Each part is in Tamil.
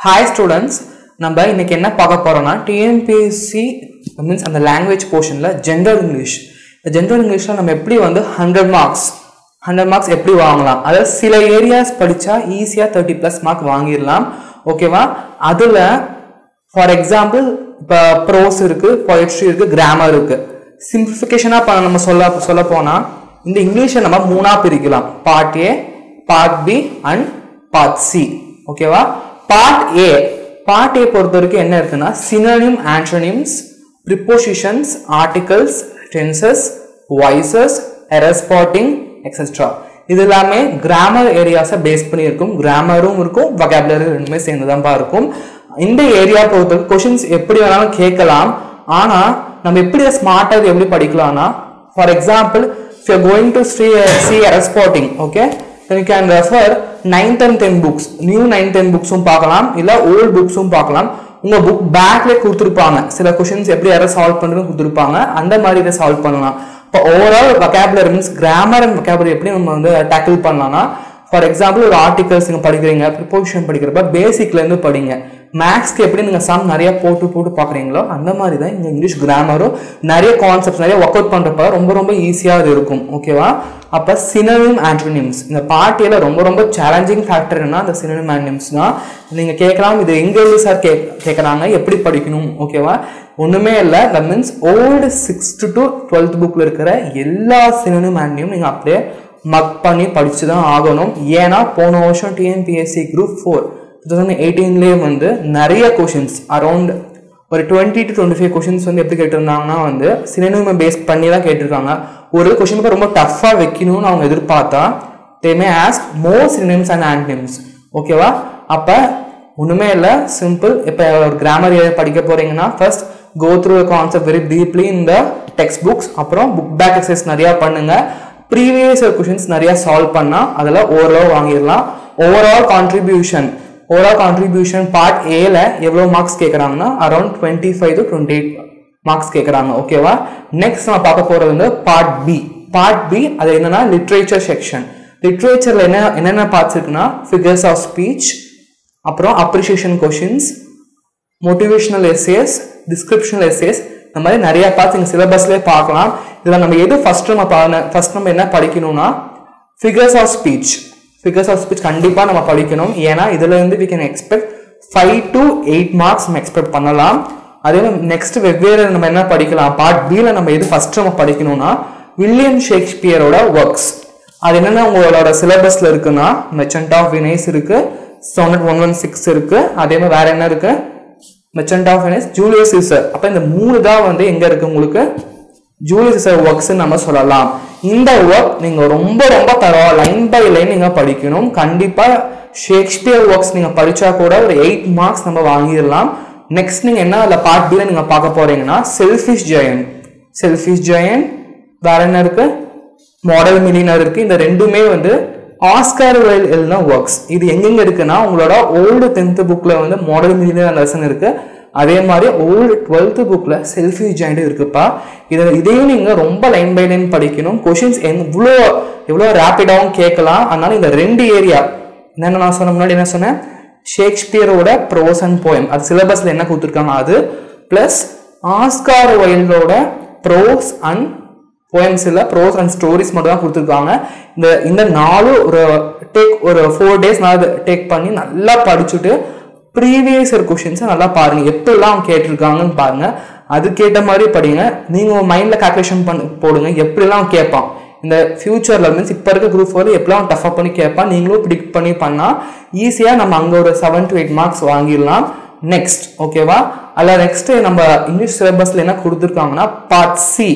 ஹாய் ஸ்டூடெண்ட்ஸ் நம்ம இன்னைக்கு என்ன பார்க்க போறோம்னா டிஎன்பிஎஸ்சி மீன்ஸ் அந்த லாங்குவேஜ் போர்ஷனில் ஜென்ரல் இங்கிலீஷ் இந்த ஜென்ரல் இங்கிலீஷில் நம்ம எப்படி வந்து ஹண்ட்ரட் மார்க்ஸ் ஹண்ட்ரட் மார்க்ஸ் எப்படி வாங்கலாம் அதாவது சில ஏரியாஸ் படித்தா ஈஸியாக தேர்ட்டி ப்ளஸ் மார்க் வாங்கிடலாம் ஓகேவா அதில் ஃபார் எக்ஸாம்பிள் இப்போ ப்ரோஸ் இருக்கு பொயட்ரி இருக்கு கிராமர் இருக்கு சிம்பிளிஃபிகேஷனாக இப்போ நம்ம சொல்ல சொல்ல போனால் இந்த இங்கிலீஷை நம்ம மூணாக பிரிக்கலாம் part A part B and part C ஓகேவா பார்ட் ஏ பார்ட் ஏ பொறுத்த வரைக்கும் என்ன இருக்குன்னா synonym antonyms prepositions articles tenses voices error spotting etcetera இது எல்லாமே கிராமர் ஏரியாஸை பேஸ் பண்ணி இருக்கும் கிராமரும் இருக்கும் வொகாபுலரி ரெண்டுமே சேர்ந்துதான்ப்பா இருக்கும் இந்த ஏரியா பொறுத்தவரைக்கும் கொஷின்ஸ் எப்படி வேணாலும் கேட்கலாம் ஆனா நம்ம எப்படி ஸ்மார்ட்டா இது எப்படி படிக்கலாம்னா for example if you're going to see see error spotting okay then you can refer 9th and 10th books new 9th 10th புக்ஸும் பார்க்கலாம் இல்ல ஓல்ட் புக்ஸும் பார்க்கலாம் உங்க புக் பேக்ல கொடுத்துருப்பாங்க சில கொஷின்ஸ் எப்படி எரர் சால்வ் பண்ணுறது கொடுத்துருப்பாங்க அந்த மாதிரி இதை சால்வ் பண்ணலாம் இப்போ overall vocabulary means grammar and vocabulary எப்படி நம்ம வந்து டேக்கிள் பண்ணலாம்னா ஃபார் எக்ஸாம்பிள் ஒரு ஆர்டிகல்ஸ் நீங்கள் படிக்கிறீங்க ப்ரிப்போசிஷன் படிக்கிறப்ப பேசிக்லேருந்து படிங்க மேக்ஸ்க்கு எப்படி நீங்கள் சம் நிறைய போட்டு போட்டு பார்க்குறீங்களோ அந்த மாதிரி தான் இந்த இங்கிலீஷ் கிராமரும் நிறைய கான்செப்ட்ஸ் நிறைய ஒர்க் அவுட் பண்ணுறப்ப ரொம்ப ரொம்ப ஈஸியாக அது இருக்கும் ஓகேவா அப்போ சினனிம் ஆன்டோனிம்ஸ் இந்த பார்ட்டியில் ரொம்ப ரொம்ப சேலஞ்சிங் ஃபேக்டர் என்ன அந்த சினனிம் ஆன்டோனிம்ஸ் தான் நீங்கள் கேட்கலாம் இது எங்கே இருந்து சார் கே கேட்குறாங்க எப்படி படிக்கணும் ஓகேவா ஒன்றுமே இல்லை that means old sixth to twelfth புக்கில் இருக்கிற எல்லா சினனிம் ஆன்டோனியும் நீங்கள் அப்படியே மக் பண்ணி படிச்சு தான் ஆகணும் ஏன்னா போன வருஷம் TNPSC group four two thousand எயிட்டீன்லேயே வந்து நிறைய கொஷின்ஸ் அரௌண்ட் ஒரு twenty to twenty five questions வந்து எப்படி கேட்டிருந்தாங்கன்னா வந்து சினிமா பேஸ் பண்ணி தான் கேட்டிருக்காங்க ஒரு கொஷின் பேப்பர் ரொம்ப டஃப்பாக வைக்கணும்னு அவங்க எதிர்பார்த்தா தேமே ஆஸ்க் மோர் சினிம்ஸ் அண்ட் ஆன்டிம்ஸ் ஓகேவா அப்போ ஒன்றுமே இல்லை சிம்பிள் இப்போ ஒரு கிராமர் படிக்க போறீங்கன்னா first go through concept very deeply இந்த டெக்ஸ்ட் புக்ஸ் அப்புறம் புக் பேக் எக்ஸசைஸ் நிறையா பண்ணுங்க ப்ரீவியஸ் கொஷின்ஸ் நிறைய சால்வ் பண்ணால் அதில் ஓரளவு வாங்கிடலாம் overall contribution overall contribution part ஏல எவ்வளோ மார்க்ஸ் கேட்குறாங்கன்னா around twenty five to twenty eight marks கேட்குறாங்க ஓகேவா நெக்ஸ்ட் நம்ம பார்க்க போகிறது வந்து பார்ட் பி பார்ட் பி அது என்னன்னா லிட்ரேச்சர் செக்ஷன் லிட்ரேச்சரில் என்ன என்னென்ன பார்ட்ஸ் இருக்குன்னா ஃபிகர்ஸ் ஆஃப் ஸ்பீச் அப்புறம் appreciation questions motivational essays descriptional essays இந்த மாதிரி நிறைய பார்த்து இங்கே சிலபஸ்லேயே பார்க்கலாம் இதில் நம்ம எது ஃபர்ஸ்ட் நம்ம ஃபர்ஸ்ட் நம்ம என்ன படிக்கணும்னா figures of speech figures of speech கண்டிப்பாக நம்ம படிக்கணும் ஏன்னா இதில் இருந்து we can expect five to eight marks நம்ம எக்ஸ்பெக்ட் பண்ணலாம் அதே நெக்ஸ்ட் வெவ்வேறு நம்ம என்ன படிக்கலாம் பார்ட் பியில் நம்ம எது ஃபர்ஸ்ட் நம்ம படிக்கணும்னா வில்லியம் ஷேக்ஸ்பியரோட ஒர்க்ஸ் அது என்னென்ன உங்களோட சிலபஸில் இருக்குன்னா மெச்சன்ட் ஆஃப் வினைஸ் இருக்கு சோனட் ஒன் ஒன் சிக்ஸ் இருக்கு அதே மாதிரி வேற என்ன இருக்கு merchant of Venice Julius Caesar அப்போ இந்த மூணு தான் வந்து எங்க இருக்கு உங்களுக்கு ஜூலியஸ் சீசர் ஒர்க்ஸ் நம்ம சொல்லலாம் இந்த ஒர்க் நீங்க ரொம்ப ரொம்ப தரவா லைன் பை லைன் நீங்க படிக்கணும் கண்டிப்பா ஷேக்ஸ்பியர் ஒர்க்ஸ் நீங்க படிச்சா கூட ஒரு எயிட் மார்க்ஸ் நம்ம வாங்கிடலாம் நெக்ஸ்ட் நீங்க என்ன அதில் பார்ட் பியில் நீங்க பார்க்க போறீங்கன்னா செல்ஃபிஷ் ஜெயன் செல்ஃபிஷ் ஜெயன் வேற என்ன இருக்கு மாடல் மில்லினர் இருக்கு இந்த ரெண்டுமே வந்து ஆஸ்கார் வைல் எழுதின ஒர்க்ஸ் இது எங்கெங்க இருக்குன்னா உங்களோட ஓல்டு டென்த் புக்ல வந்து மாடல் மில்லினர் லெசன் இருக்கு அதே மாதிரி ஓல்டு டுவெல்த் புக்ல செல்ஃபி ஜாயிண்ட் இருக்குப்பா இதை இதையும் நீங்க ரொம்ப லைன் பை லைன் படிக்கணும் கொஷின்ஸ் எவ்வளோ எவ்வளோ ரேப்பிடாகவும் கேட்கலாம் அதனால இந்த ரெண்டு ஏரியா என்னென்ன நான் சொன்ன முன்னாடி என்ன சொன்னேன் ஷேக்ஸ்பியரோட ப்ரோஸ் அண்ட் போயம் அது சிலபஸ்ல என்ன கொடுத்துருக்காங்க அது பிளஸ் ஆஸ்கார் வைல்டோட ப்ரோஸ் அண்ட் போயம்ஸ் இல்லை ப்ரோஸ் அண்ட் ஸ்டோரிஸ் மட்டும் தான் கொடுத்துருக்காங்க இந்த இந்த நாலு ஒரு டேக் ஒரு ஃபோர் டேஸ் நான் டேக் பண்ணி நல்லா படிச்சுட்டு ப்ரீவியஸ் இயர் கொஷின்ஸை நல்லா பாருங்க எப்படிலாம் கேட்டிருக்காங்கன்னு பாருங்க அதுக்கேற்ற மாதிரி படிங்க நீங்க உங்க மைண்ட்ல கால்குலேஷன் பண்ணி போடுங்க எப்படிலாம் கேட்பான் இந்த ஃபியூச்சர்ல மீன்ஸ் இப்போ இருக்க குரூப் ஃபோர் எப்படிலாம் டஃப்அப் பண்ணி கேட்பான் நீங்களும் ப்ரிடிக்ட் பண்ணி பண்ணா ஈஸியாக நம்ம அங்கே ஒரு செவன் டு எயிட் மார்க்ஸ் வாங்கிடலாம் நெக்ஸ்ட் ஓகேவா அதில் நெக்ஸ்ட் நம்ம இங்கிலீஷ் சிலபஸ்ல என்ன கொடுத்துருக்காங்கன்னா பார்ட் சி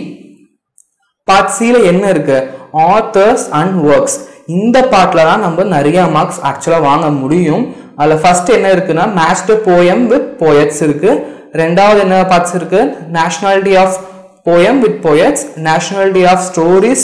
பார்ட் சியில் என்ன இருக்கு ஆத்தர்ஸ் அண்ட் ஒர்க்ஸ் இந்த பார்ட்ல தான் நம்ம நிறைய மார்க்ஸ் ஆக்சுவலாக வாங்க முடியும் அதில் ஃபர்ஸ்ட் என்ன இருக்குன்னா மேஸ்டர் போயம் வித் போயட்ஸ் இருக்கு ரெண்டாவது என்ன பார்ட்ஸ் இருக்கு nationality of poem with poets nationality of stories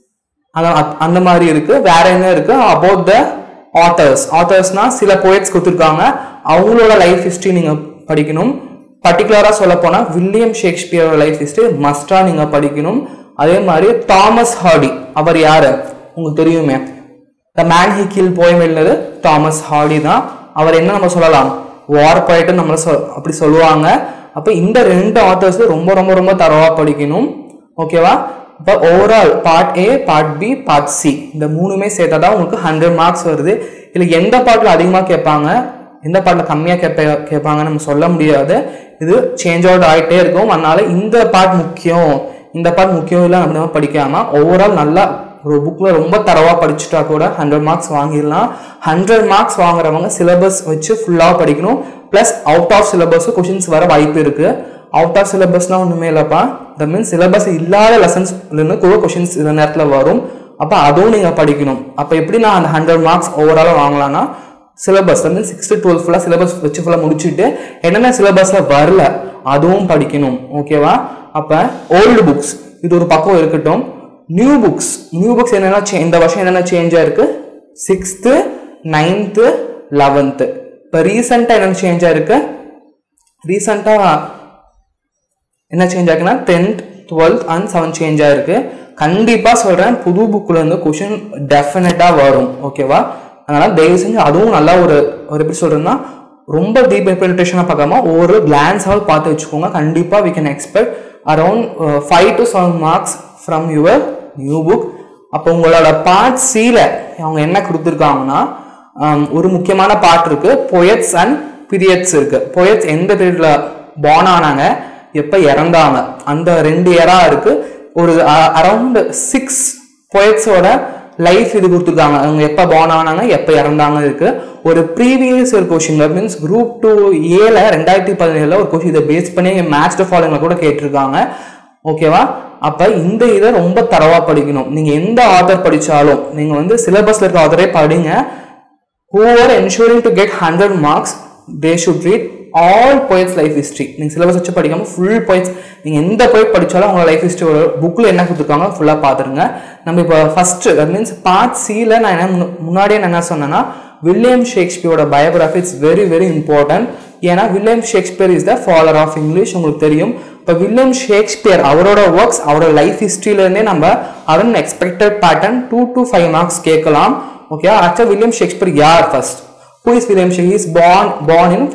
அந்த மாதிரி இருக்கு வேற என்ன இருக்கு அபவுட் த ஆத்தர்ஸ் ஆத்தர்ஸ்னா சில போயட்ஸ் கொடுத்துருக்காங்க அவங்களோட லைஃப் ஹிஸ்ட்ரி நீங்க படிக்கணும் பர்டிகுலராக சொல்ல போனால் வில்லியம் ஷேக்ஸ்பியரோட லைஃப் ஹிஸ்ட்ரி மஸ்டாக நீங்கள் படிக்கணும் அதே மாதிரி தாமஸ் ஹார்டி அவர் யாரு உங்களுக்கு தெரியுமே the man he kill poem எழுந்தது தாமஸ் ஹார்டி தான் அவர் என்ன நம்ம சொல்லலாம் வார் போயிட்டு நம்மள சொல் அப்படி சொல்லுவாங்க அப்போ இந்த ரெண்டு ஆத்தர்ஸ் ரொம்ப ரொம்ப ரொம்ப தரவா படிக்கணும் ஓகேவா இப்போ overall part A part B part C இந்த மூணுமே சேர்த்தா தான் உங்களுக்கு ஹண்ட்ரட் மார்க்ஸ் வருது இல்லை எந்த பாட்டில் அதிகமாக கேட்பாங்க எந்த பாட்டில் கம்மியாக கேட்ப கேட்பாங்கன்னு நம்ம சொல்ல முடியாது இது சேஞ்ச் அவுட் ஆகிட்டே இருக்கும் அதனால இந்த பார்ட் முக்கியம் இந்த பார்ட் முக்கியம் இல்லை நம்ம படிக்காம ஓவரால் நல்லா ஒரு புக்கில் ரொம்ப தரவாக படிச்சுட்டா கூட ஹண்ட்ரட் மார்க்ஸ் வாங்கிடலாம் ஹண்ட்ரட் மார்க்ஸ் வாங்குறவங்க சிலபஸ் வச்சு ஃபுல்லாக படிக்கணும் plus out of syllabus questions வர வாய்ப்பு இருக்குது அவுட் ஆஃப் சிலபஸ்னால் ஒன்றுமே இல்லைப்பா தட் மீன்ஸ் சிலபஸ் இல்லாத லெசன்ஸ்லேருந்து கூட கொஷின்ஸ் இந்த நேரத்தில் வரும் அப்போ அதுவும் நீங்கள் படிக்கணும் அப்போ எப்படி நான் அந்த ஹண்ட்ரட் மார்க்ஸ் ஓவராலாக வாங்கலாம்னா சிலபஸ் வந்து சிக்ஸ்த்து டுவெல்த் ஃபுல்லாக சிலபஸ் வச்சு ஃபுல்லாக முடிச்சுட்டு என்னென்ன சிலபஸில் வரல அதுவும் படிக்கணும் ஓகேவா அப்போ ஓல்டு புக்ஸ் இது ஒரு பக்கம் இருக்கட்டும் நியூ புக்ஸ் நியூ புக்ஸ் என்னென்ன cha- இந்த வருஷம் என்னென்ன சேஞ்ச் ஆயிருக்கு சிக்ஸ்த்து நைன்த்து லெவன்த்து இப்போ ரீசெண்டாக என்னென்ன சேஞ்ச் ஆயிருக்கு ரீசெண்டாக என்ன சேஞ்ச் ஆகுனா tenth twelfth and seventh change ஆயிருக்கு கண்டிப்பாக சொல்கிறேன் புது புக்கில் இருந்து கொஷின் டெஃபினட்டாக வரும் ஓகேவா அதனால் தயவு செஞ்சு அதுவும் நல்லா ஒரு ஒரு எப்படி சொல்கிறேன்னா ரொம்ப டீப் இம்ப்ளிமெண்டேஷனாக பார்க்காம ஒரு கிளான்ஸாவது பார்த்து வச்சுக்கோங்க கண்டிப்பாக we can expect around five to seven marks from your new book அப்போ உங்களோட பார்ட் சியில் அவங்க என்ன கொடுத்துருக்காங்கன்னா um, ஒரு முக்கியமான பார்ட் இருக்கு பொயட்ஸ் அண்ட் பீரியட்ஸ் இருக்கு பொயட்ஸ் எந்த பீரியட்ல பார்ன் ஆனாங்க எப்போ இறந்தாங்க அந்த ரெண்டு இயரா இருக்கு ஒரு அரௌண்ட் சிக்ஸ் பொயட்ஸோட லைஃப் இது கொடுத்துருக்காங்க அவங்க எப்போ பார்ன் ஆனாங்க எப்போ இறந்தாங்க இருக்கு ஒரு ப்ரீவியஸ் ஒரு கொஷின் மீன்ஸ் குரூப் டூ ஏல ரெண்டாயிரத்தி பதினேழுல ஒரு கொஷின் இதை பேஸ் பண்ணி மேட்ச் ஃபாலோயிங்ல கூட கேட்டிருக்காங்க ஓகேவா அப்ப இந்த இதை ரொம்ப தரவா படிக்கணும் நீங்க எந்த ஆதர் படிச்சாலும் நீங்க வந்து சிலபஸ்ல இருக்க ஆதரே படிங்க whoever ensuring to get 100 marks they should read all poets life history நீங்க சிலபஸ் வச்சு படிக்காம ஃபுல் poets நீங்க எந்த poet படிச்சாலும் உங்களோட லைஃப் ஹிஸ்டரியோட புக்ல என்ன கொடுத்துருக்காங்க ஃபுல்லா பாத்துருங்க நம்ம இப்போ ஃபர்ஸ்ட் தட் மீன்ஸ் பார்ட் சில நான் என்ன முன்ன- முன்னாடியே நான் என்ன சொன்னேன்னா வில்லியம் ஷேக்ஸ்பியரோட biography it's very very important ஏன்னா William Shakespeare is the father of English உங்களுக்கு தெரியும் இப்போ வில்லியம் ஷேக்ஸ்பியர் அவரோட ஒர்க்ஸ் அவரோட லைஃப் ஹிஸ்ட்ரியிலேருந்தே நம்ம அதன் expected pattern two to five marks கேட்கலாம் ஓகே ஆக்சுவலாக வில்லியம் ஷேக்ஸ்பியர் யார் first Who is William Shakespeare? He is born born in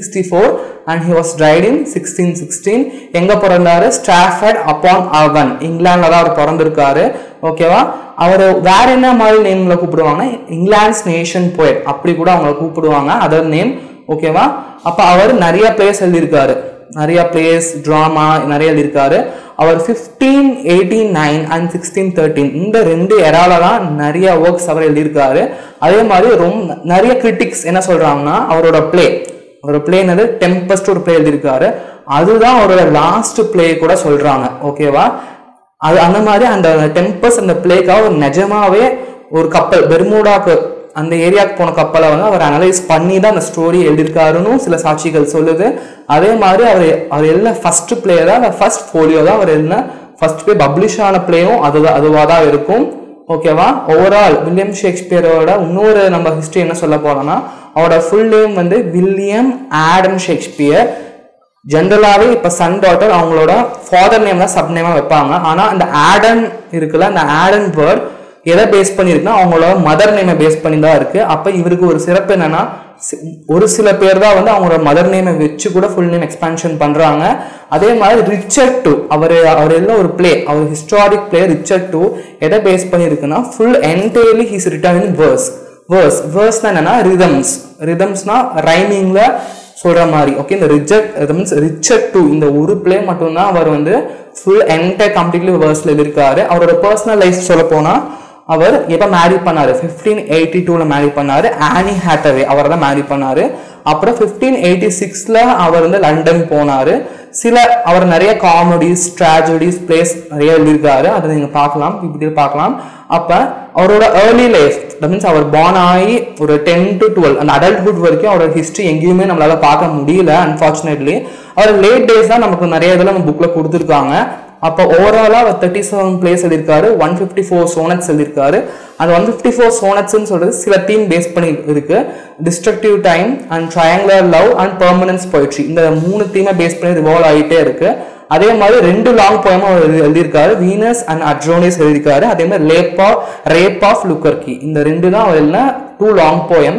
1564 and he was died in 1616. எங்க பிறந்தாரு ஸ்டாஃபர்ட் அப்பான் அவன் இங்கிலாந்துல தான் அவர் பிறந்திருக்காரு ஓகேவா அவர் வேற என்ன மாதிரி நேம்ல கூப்பிடுவாங்கன்னா இங்கிலாண்ட்ஸ் நேஷன் போயட் அப்படி கூட அவங்கள கூப்பிடுவாங்க அதர் நேம் ஓகேவா அப்ப அவர் நிறைய பிளேஸ் எழுதியிருக்காரு நிறைய பிளேஸ் ட்ராமா நிறைய எழுதியிருக்காரு அவர் fifteen eighteen nine and sixteen thirteen இந்த ரெண்டு எரால தான் நிறைய ஒர்க்ஸ் அவர் எழுதியிருக்காரு அதே மாதிரி ரொம்ப நிறைய கிரிட்டிக்ஸ் என்ன சொல்றாங்கன்னா அவரோட பிளே அவரோட பிளே என்னது டெம்பஸ்ட் ஒரு பிளே எழுதியிருக்காரு அதுதான் அவரோட லாஸ்ட் பிளே கூட சொல்றாங்க ஓகேவா அது அந்த மாதிரி அந்த டெம்பஸ் அந்த பிளேக்காக ஒரு நிஜமாவே ஒரு கப்பல் பெர்மூடாக்கு அந்த ஏரியாவுக்கு போன கப்பலை வந்து அவர் அனலைஸ் பண்ணி தான் அந்த ஸ்டோரி எழுதியிருக்காருன்னு சில சாட்சிகள் சொல்லுது அதே மாதிரி அவர் அவர் எழுதின ஃபர்ஸ்ட் பிளே தான் அந்த ஃபர்ஸ்ட் ஃபோலியோ தான் அவர் எழுதின ஃபர்ஸ்ட் பிளே பப்ளிஷ் ஆன பிளேயும் அதுதான் அதுவாக தான் இருக்கும் ஓகேவா ஓவரால் வில்லியம் ஷேக்ஸ்பியரோட இன்னொரு நம்ம ஹிஸ்டரி என்ன சொல்ல போறோம்னா அவரோட ஃபுல் நேம் வந்து வில்லியம் ஆடம் ஷேக்ஸ்பியர் ஜென்ரலாகவே இப்போ சன் டாட்டர் அவங்களோட ஃபாதர் நேம் தான் சப் நேமாக வைப்பாங்க ஆனால் அந்த ஆடன் இருக்குல்ல அந்த ஆடன் வேர்ட் எதை பேஸ் பண்ணியிருக்குன்னா அவங்களோட மதர் நேமை பேஸ் பண்ணி தான் இருக்கு அப்போ இவருக்கு ஒரு சிறப்பு என்னன்னா சி- ஒரு சில பேர் தான் வந்து அவங்களோட மதர் நேமை வச்சு கூட ஃபுல் நேம் எக்ஸ்பான்ஷன் பண்றாங்க அதே மாதிரி ரிச்சர்ட் டூ அவர் அவர் எல்லாம் ஒரு பிளே அவர் ஹிஸ்டாரிக் பிளே ரிச்சர்ட் டூ எதை பேஸ் பண்ணியிருக்குன்னா full entirely his return in verse verse வேர்ஸ்னா என்னன்னா ரிதம்ஸ் ரிதம்ஸ்னா ரைமிங்ல சொல்ற மாதிரி ஓகே இந்த ரிஜெக்ட் மீன்ஸ் ரிச்சர்ட் டூ இந்த ஒரு பிளே மட்டும்தான் அவர் வந்து ஃபுல் என்டையர் கம்ப்ளீட்லி வேர்ஸ்ல இருக்காரு அவரோட பர்சனல் லைஃப் சொல்ல போனா அவர் எப்போ மேரி பண்ணாரு ஃபிஃப்டீன் எயிட்டி டூவில் மேரி பண்ணாரு ஆனி ஹேட்டவே அவர் தான் மேரி பண்ணாரு அப்புறம் ஃபிஃப்டீன் எயிட்டி சிக்ஸில் அவர் வந்து லண்டன் போனாரு சில அவர் நிறைய காமெடிஸ் ட்ராஜடிஸ் பிளேஸ் நிறைய எழுதியிருக்காரு அதை நீங்கள் பார்க்கலாம் இப்படி பார்க்கலாம் அப்போ அவரோட ஏர்லி லைஃப் தட் மீன்ஸ் அவர் பார்ன் ஆகி ஒரு டென் டு டுவெல் அந்த அடல்ட்ஹுட் வரைக்கும் அவரோட ஹிஸ்ட்ரி எங்கேயுமே நம்மளால பார்க்க முடியல அன்ஃபார்ச்சுனேட்லி அவர் லேட் டேஸ் தான் நமக்கு நிறைய இதில் நம்ம புக்கில் கொடுத்துருக்காங்க அப்போ ஓவராலாக அவர் தேர்ட்டி செவன் பிளேஸ் எழுதியிருக்காரு ஒன் ஃபிஃப்டி ஃபோர் சோனட்ஸ் எழுதியிருக்காரு அந்த ஒன் ஃபிஃப்டி ஃபோர் சோனட்ஸ்னு சொல்றது சில தீம் பேஸ் பண்ணி இருக்கு destructive time and triangular love and permanence poetry இந்த மூணு தீமை பேஸ் பண்ணி ரிவால்வ் ஆகிட்டே இருக்கு அதே மாதிரி ரெண்டு லாங் போயமும் அவர் எழுதி- எழுதியிருக்காரு வீனஸ் அண்ட் அட்ரோனிஸ் எழுதியிருக்காரு அதே மாதிரி lap of rape of Lucrece இந்த ரெண்டு தான் அவர் எழுதின டூ லாங் போயம்ஸ்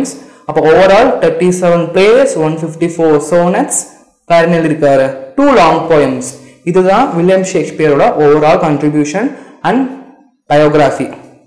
அப்போ overall thirty seven plays one fifty four sonnets வேற என்ன எழுதியிருக்காரு டூ லாங் போயம்ஸ் இதுதான் வில்லியம் ஷேக்ஸ்பியரோட ஓவரால் கண்ட்ரிபியூஷன் அண்ட் பயோகிராஃபி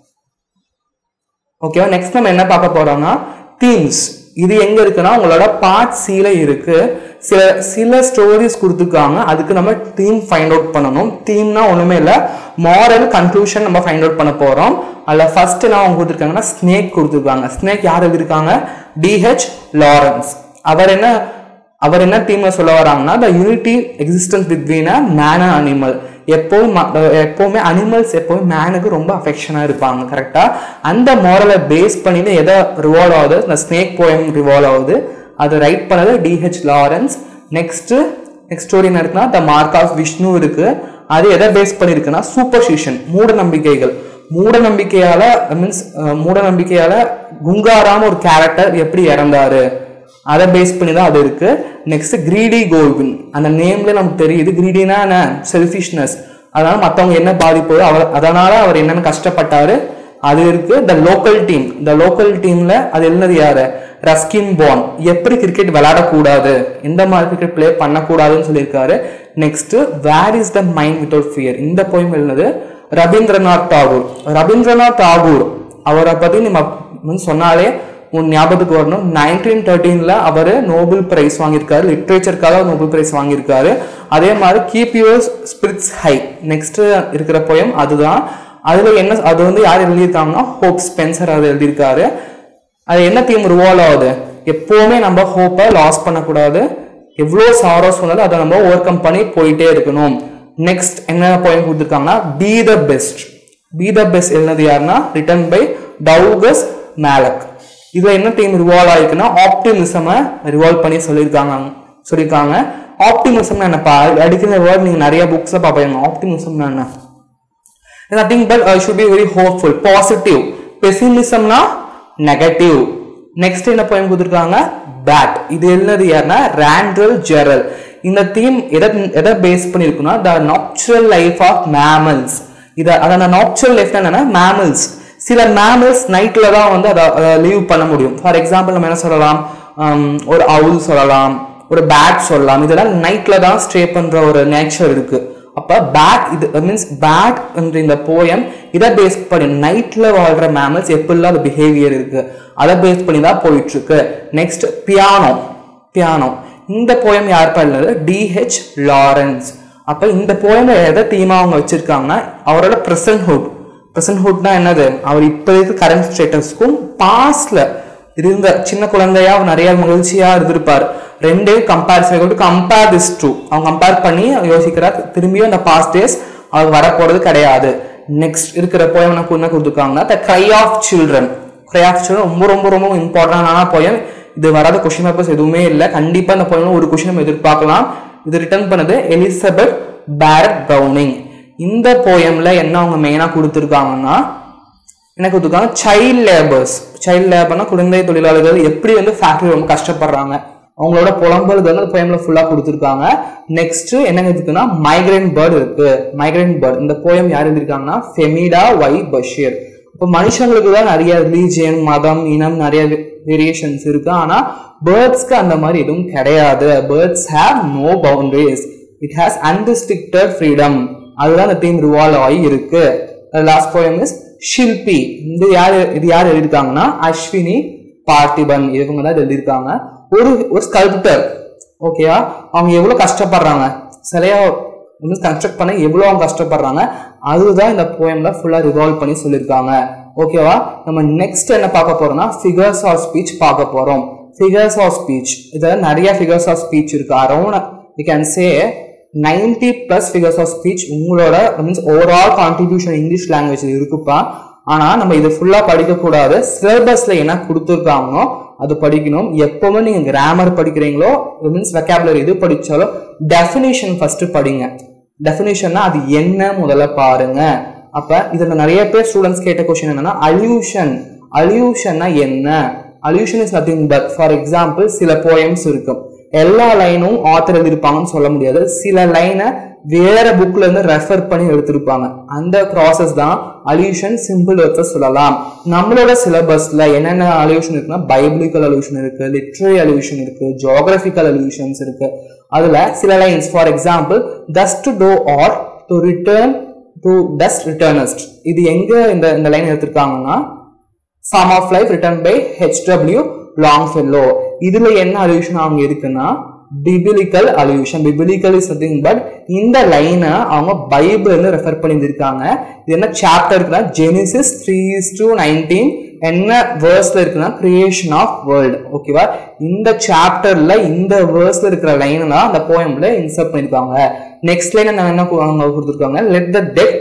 ஓகேவா நெக்ஸ்ட் நம்ம என்ன பார்க்க போறோம்னா தீம்ஸ் இது எங்க இருக்குன்னா உங்களோட பார்ட் சில இருக்கு சில சில ஸ்டோரிஸ் கொடுத்துருக்காங்க அதுக்கு நம்ம தீம் ஃபைண்ட் அவுட் பண்ணணும் தீம்னா ஒண்ணுமே இல்லை மாரல் கன்க்ளூஷன் நம்ம ஃபைண்ட் அவுட் பண்ண போறோம் அதில் ஃபர்ஸ்ட் என்ன அவங்க கொடுத்துருக்காங்கன்னா ஸ்னேக் கொடுத்துருக்காங்க ஸ்னேக் யார் எழுதியிருக்காங்க டிஹெச் லாரன்ஸ் அவர் என்ன அவர் என்ன தீம்ல சொல்ல வராங்கன்னா the unity existence between a man and animal எப்போவும் ம- அஹ் எப்பவுமே அனிமல்ஸ் எப்பவுமே மேனுக்கு ரொம்ப அஃபெக்ஷனாக இருப்பாங்க கரெக்டா அந்த மாரலை பேஸ் பண்ணி தான் எதை ரிவால்வ் ஆகுது இந்த ஸ்னேக் போயம் ரிவால்வ் ஆகுது அது ரைட் பண்ணது DH Lawrence next next story என்ன இருக்குன்னா த மார்க் ஆஃப் விஷ்ணு இருக்கு அது எதை பேஸ் பண்ணியிருக்குன்னா சூப்பர்ஸ்டிஷன் மூட நம்பிக்கைகள் மூட நம்பிக்கையால மீன்ஸ் மூட நம்பிக்கையால குங்காராம ஒரு கேரக்டர் எப்படி இறந்தாரு அதை பேஸ் பண்ணி தான் அது இருக்கு நெக்ஸ்ட் கிரீடி கோல்வின் அந்த நேம்ல நமக்கு தெரியுது கிரீடினா என்ன செல்ஃபிஷ்னஸ் அதனால மற்றவங்க என்ன பாதிப்பு அவர் அதனால அவர் என்னென்ன கஷ்டப்பட்டாரு அது இருக்கு த லோக்கல் டீம் இந்த லோக்கல் டீம்ல அது எழுந்தது யாரு ரஸ்கின் பான் எப்படி கிரிக்கெட் விளையாடக்கூடாது எந்த மாதிரி கிரிக்கெட் ப்ளே பண்ணக்கூடாதுன்னு சொல்லியிருக்காரு next where is the mind without fear இந்த போயம் எழுந்தது ரவீந்திரநாத் தாகூர் ரவீந்திரநாத் தாகூர் அவரை பத்தி நம்ம வந்து சொன்னாலே உன் ஞாபகத்துக்கு வரணும் நைன்டீன் தேர்ட்டீன்ல அவர் நோபல் பிரைஸ் வாங்கியிருக்காரு லிட்ரேச்சருக்காக நோபல் பிரைஸ் வாங்கியிருக்காரு அதே மாதிரி keep your spirits high next இருக்கிற போயம் அதுதான் அதுல என்ன அது வந்து யார் எழுதியிருக்காங்கன்னா ஹோப் ஸ்பென்சர் அது எழுதியிருக்காரு அது என்ன தீம் ரிவால்வ் ஆகுது எப்பவுமே நம்ம ஹோப்பை லாஸ் பண்ணக்கூடாது எவ்வளோ சாரோஸ் வந்தாலும் அதை நம்ம ஓவர் கம் பண்ணி போயிட்டே இருக்கணும் நெக்ஸ்ட் என்ன பாயிண்ட் கொடுத்துருக்காங்கன்னா be the best be the best எழுதினது யாருன்னா ரிட்டன் பை டவுகஸ் மேலக் இதுல என்ன டீம் ரிவால்வ் ஆயிருக்குன்னா ஆப்டிமிசமை ரிவால்வ் பண்ணி சொல்லியிருக்காங்க சொல்லியிருக்காங்க ஆப்டிமிசம்னா என்னப்பா அடிக்கிற வேர்ட் நீங்க நிறைய புக்ஸ்ல பார்ப்பீங்க ஆப்டிமிசம்னா என்ன nothing but I should be very hopeful positive pessimismனா நெகட்டிவ் நெக்ஸ்ட் என்ன போயம் கொடுத்துருக்காங்க பேட் இது எழுதினது யாருன்னா ரேண்ட்ரல் ஜெரல் இந்த தீம் எதை எதை பேஸ் பண்ணியிருக்குன்னா the natural life of mammals இதை அதான் நாச்சுரல் லைஃப் என்னன்னா மேமல்ஸ் சில மேமல்ஸ் நைட்ல தான் வந்து அதை லீவ் பண்ண முடியும் ஃபார் எக்ஸாம்பிள் நம்ம என்ன சொல்லலாம் ஹம், ஒரு அவுல் சொல்லலாம் ஒரு பேட் சொல்லலாம் இதெல்லாம் நைட்ல தான் ஸ்டே பண்ற ஒரு நேச்சர் இருக்கு அப்ப பேட் இது மீன்ஸ் பேட் என்ற இந்த போயம் இதை பேஸ் பண்ணி நைட்ல வாழ்ற மேமல்ஸ் எப்படிலாம் அது பிஹேவியர் இருக்கு அதை பேஸ் பண்ணி தான் போயிட்டு இருக்கு நெக்ஸ்ட் பியானோ பியானோ இந்த போயம் யார் பண்ணது டிஹெச் லாரன்ஸ் அப்ப இந்த போயம் எதை தீமா அவங்க வச்சிருக்காங்கன்னா அவரோட பிரசன்ட்ஹுட் பிரசன்ட்ஹுட்னா என்னது அவர் இப்ப இருக்க கரண்ட் ஸ்டேட்டஸ்க்கும் பாஸ்ட்ல இருந்த சின்ன குழந்தையா அவர் நிறைய மகிழ்ச்சியா இருந்திருப்பார் ரெண்டே கம்பேரிசன் கம்பேர் திஸ் டூ அவங்க கம்பேர் பண்ணி யோசிக்கிறார் திரும்பியும் அந்த பாஸ்ட் டேஸ் அவர் வரப்போறது கிடையாது நெக்ஸ்ட் இருக்கிற போயம் என்ன என்ன கொடுத்துருக்காங்கன்னா the cry of children cry of children ரொம்ப ரொம்ப ரொம்ப இம்பார்ட்டன்டான போயம் இது வராத கொஸ்டின் பேப்பர்ஸ் எதுவுமே இல்லை கண்டிப்பா இந்த போயம் ஒரு கொஸ்டின் நம்ம எதிர்பார்க்கலாம் இது ரிட்டர்ன் பண்ணது எலிசபெத் பேரட் ப்ரௌனிங் இந்த போயம்ல என்ன அவங்க மெயினா கொடுத்துருக்காங்கன்னா என்ன கொடுத்துருக்காங்க சைல்ட் லேபர்ஸ் சைல்ட் லேபர்னா குழந்தை தொழிலாளர்கள் எப்படி வந்து ஃபேக்டரி ரொம்ப கஷ்டப்படுறாங்க அவங்களோட புலம்பல்கள் வந்து அந்த போயம்ல ஃபுல்லா கொடுத்துருக்காங்க நெக்ஸ்ட் என்ன இருக்குன்னா மைக்ரேன் பேர்டு இருக்கு மைக்ரேன் பேர்டு இந்த போயம் யார் எழுதியிருக்காங்கன்னா ஃபெமிடா ஒய் பஷீர் இப்போ மனுஷங்களுக்கு தான் நிறைய ரிலீஜியன் மதம் இனம் நிறைய வேரியேஷன்ஸ் இருக்கு ஆனா பேர்ட்ஸ்க்கு அந்த மாதிரி எதுவும் கிடையாது birds have no boundaries it has unrestricted freedom அதுதான் அந்த தீம் ரிவால்வ் ஆகி இருக்கு லாஸ்ட் போயம் இஸ் ஷில்பி இந்த யார் இது யார் எழுதியிருக்காங்கன்னா அஸ்வினி பார்த்திபன் இவங்க தான் எழுதியிருக்காங்க ஒரு ஒரு ஸ்கல்ப்டர் ஓகேயா அவங்க எவ்வளவு கஷ்டப்படுறாங்க சிலையா வந்து கன்ஸ்ட்ரக்ட் பண்ண எவ்வளவு அவங்க கஷ்டப்படுறாங்க அதுதான் இந்த போயம்ல ஃபுல்லா ரிவால்வ் பண்ணி சொல்லியிருக்காங்க ஓகேவா நம்ம நெக்ஸ்ட் என்ன பார்க்க போறோம்னா ஃபிகர்ஸ் ஆஃப் ஸ்பீச் பார்க்க போறோம் ஃபிகர்ஸ் ஆஃப் ஸ்பீச் இதுல நிறைய ஃபிகர்ஸ் ஆஃப் ஸ்பீச் இருக்கு around we can say ninety plus figures of speech உங்களோட means overall contribution English language இருக்குப்பா ஆனா நம்ம இது ஃபுல்லா படிக்க கூடாது சிலபஸ்ல என்ன கொடுத்துருக்காங்களோ அது படிக்கணும் எப்பவுமே நீங்க கிராமர் படிக்கிறீங்களோ மீன்ஸ் வெக்காபுலரி எது படிச்சாலும் டெஃபினேஷன் ஃபர்ஸ்ட் படிங்க டெஃபினேஷன்னா அது என்ன முதல்ல பாருங்க அப்ப இதுல நிறைய பேர் ஸ்டூடெண்ட்ஸ் கேட்ட கொஸ்டின் என்னன்னா அல்யூஷன் அல்யூஷன்னா என்ன allusion is nothing but for example சில போயம்ஸ் இருக்கும் எல்லா லைனும் ஆத்தர் எழுதியிருப்பாங்கன்னு சொல்ல முடியாது சில லைனை வேற புக்ல இருந்து ரெஃபர் பண்ணி எடுத்திருப்பாங்க அந்த ப்ராசஸ் தான் அல்யூஷன் சிம்பிள் வேர்ட்ஸை சொல்லலாம் நம்மளோட சிலபஸ்ல என்னென்ன அல்யூஷன் இருக்குன்னா பைபிளிக்கல் அல்யூஷன் இருக்கு லிட்ரரி அல்யூஷன் இருக்கு ஜியோகிராபிக்கல் அல்யூஷன்ஸ் இருக்கு அதுல சில lines for example dust thou art to return to dust returnest இது எங்க இந்த இந்த லைன் எடுத்திருக்காங்கன்னா psalm of life written by HW Longfellow இதுல என்ன அல்யூஷன் அவங்க இருக்குன்னா biblical allusion biblical is nothing but இந்த லைனை அவங்க பைபிள் ரெஃபர் பண்ணியிருக்காங்க இது என்ன சாப்டர் இருக்குன்னா ஜெனிசிஸ் த்ரீ டு நைன்டீன் என்ன வேர்ஸ்ல இருக்குன்னா கிரியேஷன் ஆஃப் வேர்ல்டு ஓகேவா இந்த சாப்டர்ல இந்த வேர்ஸ்ல இருக்கிற லைன் தான் அந்த போயம்ல இன்சர்ட் பண்ணிருக்காங்க நெக்ஸ்ட் லைன் என்ன என்ன கொடுத்துருக்காங்க let the dead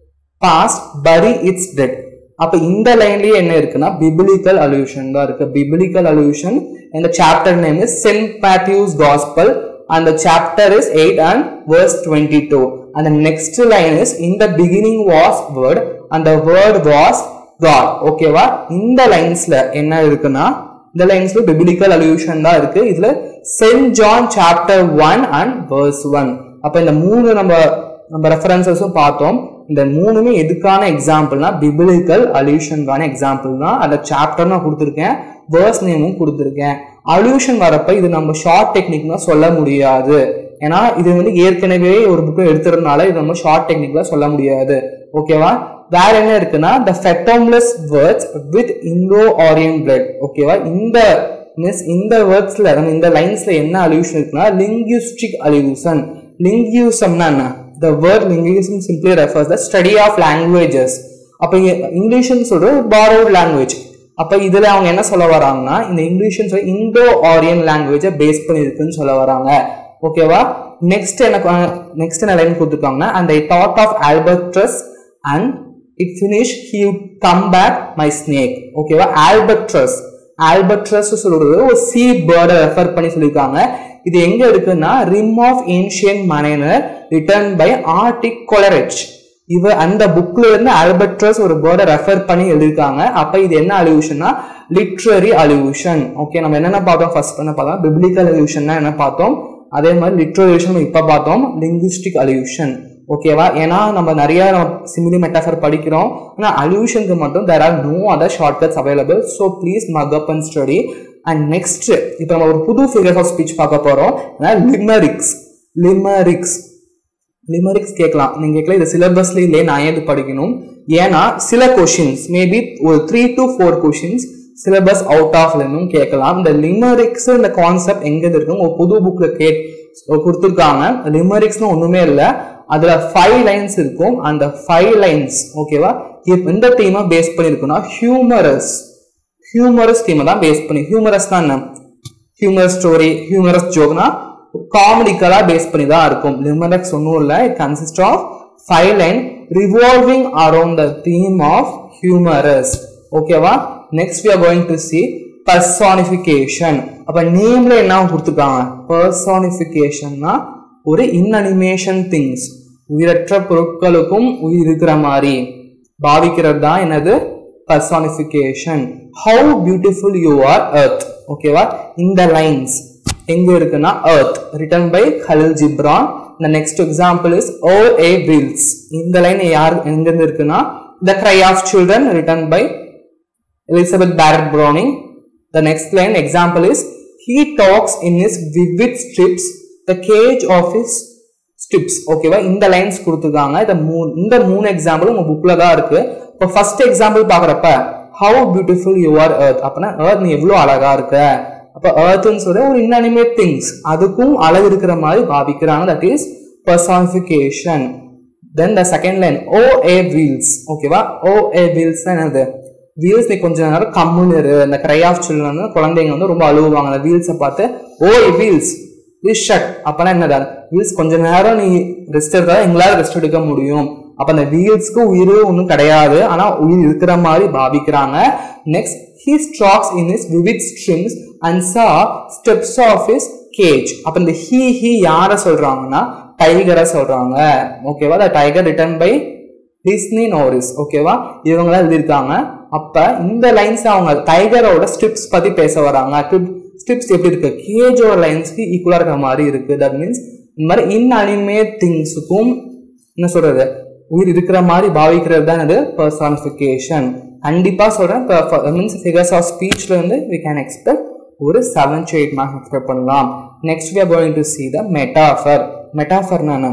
past bury its dead அப்ப இந்த லைன்லயே என்ன இருக்குன்னா பிபிலிக்கல் அல்யூஷன் தான் இருக்கு பிபிலிக்கல் அல்யூஷன் இந்த chapter name is saint Matthew's gospel அந்த chapter is eight and verse twenty two அந்த நெக்ஸ்ட் லைன் இஸ் இந்த பிகினிங் வாஸ் வேர்ட் அந்த வேர்ட் வாஸ் காட் ஓகேவா இந்த லைன்ஸ்ல என்ன இருக்குன்னா இந்த லைன்ஸ்ல பிபிலிக்கல் அல்யூஷன் தான் இருக்கு இதுல saint John chapter one and verse one அப்ப இந்த மூணு நம்ம நம்ம ரெஃபரன்சஸும் பார்த்தோம் இந்த மூணுமே எதுக்கான எக்ஸாம்பிள்னா பிபிலிக்கல் அல்யூஷனுக்கான எக்ஸாம்பிள் தான் அந்த சாப்டர் நான் கொடுத்துருக்கேன் வேர்ஸ் நேமும் கொடுத்துருக்கேன் அல்யூஷன் வரப்ப இது நம்ம ஷார்ட் டெக்னிக்னா சொல்ல முடியாது ஏன்னா இது வந்து ஏற்கனவே ஒரு புக்கு எடுத்துறதுனால இது நம்ம ஷார்ட் டெக்னிக்ல சொல்ல முடியாது ஓகேவா வேற என்ன இருக்குன்னா the fathomless words with Indo Aryan blood ஓகேவா இந்த மீன்ஸ் இந்த வேர்ட்ஸ்ல நம்ம இந்த லைன்ஸ்ல என்ன அல்யூஷன் இருக்குன்னா லிங்குஸ்டிக் அல்யூஷன் லிங்யூசம்னா என்ன the word linguism simply refers the study of languages அப்போ இங்கிலீஷ்னு சொல்றது பாரோட் லாங்குவேஜ் அப்போ இதில் அவங்க என்ன சொல்ல வராங்கன்னா இந்த இங்கிலீஷ்னு சொல்லி இந்தோ ஆரியன் லாங்குவேஜை பேஸ் பண்ணியிருக்குன்னு சொல்ல வராங்க ஓகேவா நெக்ஸ்ட் என்ன நெக்ஸ்ட் என்ன லைன் கொடுத்துருக்காங்கன்னா and I thought of albatross and it finish he come back my snake ஓகேவா ஆல்பர்ட்ரஸ் ஆல்பர்ட்ரஸ் சொல்றது ஒரு சி பேர்டை ரெஃபர் பண்ணி சொல்லியிருக்காங்க இது எங்க இருக்குன்னா rime of ancient mariner written by ஆர்டிக் கொலரெச் இவ அந்த புக்ல இருந்து ஆல்பர்ட்ரஸ் ஒரு வேர்டை ரெஃபர் பண்ணி எழுதியிருக்காங்க அப்ப இது என்ன அலியூஷன்னா லிட்ரரி அலியூஷன் ஓகே நம்ம என்னென்ன பார்த்தோம் ஃபர்ஸ்ட் என்ன பார்த்தோம் பிப்ளிக்கல் அலியூஷன்னா என்ன பார்த்தோம் அதே மாதிரி லிட்ரரி இப்ப பார்த்தோம் லிங்குஸ்டிக் அலியூஷன் ஓகேவா ஏன்னா நம்ம நிறைய சிமிலி மெட்டாஃபர் படிக்கிறோம் ஆனால் அல்யூஷனுக்கு மட்டும் there are no other shortcuts available so please mug up and study and next இப்போ நம்ம ஒரு புது ஃபிகர்ஸ் ஆஃப் ஸ்பீச் பார்க்க போகிறோம் லிமரிக்ஸ் லிமரிக்ஸ் லிமரிக்ஸ் கேட்கலாம் நீங்கள் கேட்கலாம் இது சிலபஸ்ல இல்லையே நான் ஏது படிக்கணும் ஏன்னா சில கொஷின்ஸ் மேபி ஒரு three to four questions syllabus out ஆஃப்ல இருந்தும் கேட்கலாம் இந்த லிமரிக்ஸ் இந்த கான்செப்ட் எங்க இருக்கு உங்க புது புக்ல கே கொடுத்துருக்காங்க லிமரிக்ஸ்னு ஒண்ணுமே இல்லை அதுல ஃபைவ் லைன்ஸ் இருக்கும் அந்த ஃபைவ் லைன்ஸ் ஓகேவா எந்த தீமை பேஸ் பண்ணிருக்குன்னா ஹியூமரஸ் ஹியூமரஸ் தீமை தான் பேஸ் பண்ணி ஹியூமரஸ் தான் என்ன ஹியூமரஸ் ஸ்டோரி ஹியூமரஸ் ஜோக்னா காமெடிக்கலா பேஸ் பண்ணி தான் இருக்கும் லிமரக்ஸ் ஒன்றும் இல்லை it consist of five line revolving around the theme of humorous ஓகேவா next we are going to see personification அப்ப நேம்ல என்ன கொடுத்துருக்காங்க பர்சானிஃபிகேஷன்னா ஒரு இன்அனிமேஷன் திங்ஸ் உயிரற்ற பொருட்களுக்கும் உயிர் இருக்கிற மாதிரி பாவிக்கிறது தான் என்னது personification how beautiful you are earth ஓகேவா இந்த லைன்ஸ் எங்க இருக்குன்னா earth written by Kahlil Gibran இந்த next example is O ye wheels இந்த லைன் யார் எங்க இருந்து இருக்குன்னா the cry of children written by Elizabeth Barrett Browning the next line example is he talks in his vivid stripes the cage of his stripes ஓகேவா இந்த லைன்ஸ் கொடுத்துருக்காங்க இந்த மூணு இந்த மூணு எக்ஸாம்பிள் உங்க புக்ல தான் இருக்கு இப்போ ஃபர்ஸ்ட் எக்ஸாம்பிள் பாக்குறப்ப how beautiful you are earth அப்படின்னா எர்த் நீ எவ்வளவு அழகா இருக்க அப்ப எர்த்னு சொல்ற ஒரு இன்அனிமேட் திங்ஸ் அதுக்கும் அழகு இருக்கிற மாதிரி பாவிக்கிறாங்க that is personification then the second line O ye wheels ஓகேவா ஓ ஏ வீல்ஸ் என்னது வீல்ஸ் நீ கொஞ்ச நேரம் கம்முன்னு இரு இந்த கிரை ஆஃப் சில்ட்ரன் குழந்தைங்க வந்து ரொம்ப அழுவாங்க அந்த வீல்ஸை பார்த்து O ye wheels please shut அப்பனா என்னடா வீல்ஸ் கொஞ்ச நேரம் நீ ரெஸ்ட் எடுத்தா எங்களால ரெஸ்ட் எடுக்க முடியும் அப்ப அந்த வீல்ஸ்க்கு உயிர் ஒன்றும் கிடையாது ஆனா உயிர் இருக்கிற மாதிரி பாவிக்கிறாங்க next he stalks in his vivid stripes and saw steps of his cage அப்ப இந்த ஹி ஹி யார சொல்றாங்கன்னா டைகரை சொல்றாங்க ஓகேவா the tiger written by Disney Norris ஓகேவா இவங்களாம் எழுதியிருக்காங்க அப்ப இந்த லைன்ஸ் அவங்க டைகரோட ஸ்ட்ரிப்ஸ் பத்தி பேச வராங்க ஸ்ட்ரிப்ஸ் எப்படி இருக்கு கேஜோட லைன்ஸ்க்கு ஈக்குவலாக இருக்கிற மாதிரி இருக்கு தட் மீன்ஸ் இந்த மாதிரி இன்அனிமேட் திங்ஸுக்கும் என்ன சொல்றது உயிர் இருக்கிற மாதிரி பாவிக்கிறது தான் இது பர்சானிஃபிகேஷன் கண்டிப்பாக சொல்கிறேன் மீன்ஸ் ஃபிகர்ஸ் ஆஃப் ஸ்பீச்சில் வந்து வி கேன் எக்ஸ்பெக்ட் ஒரு seven to eight marks expect பண்ணலாம் next we are going to see the metaphor மெட்டாஃபர்னா என்ன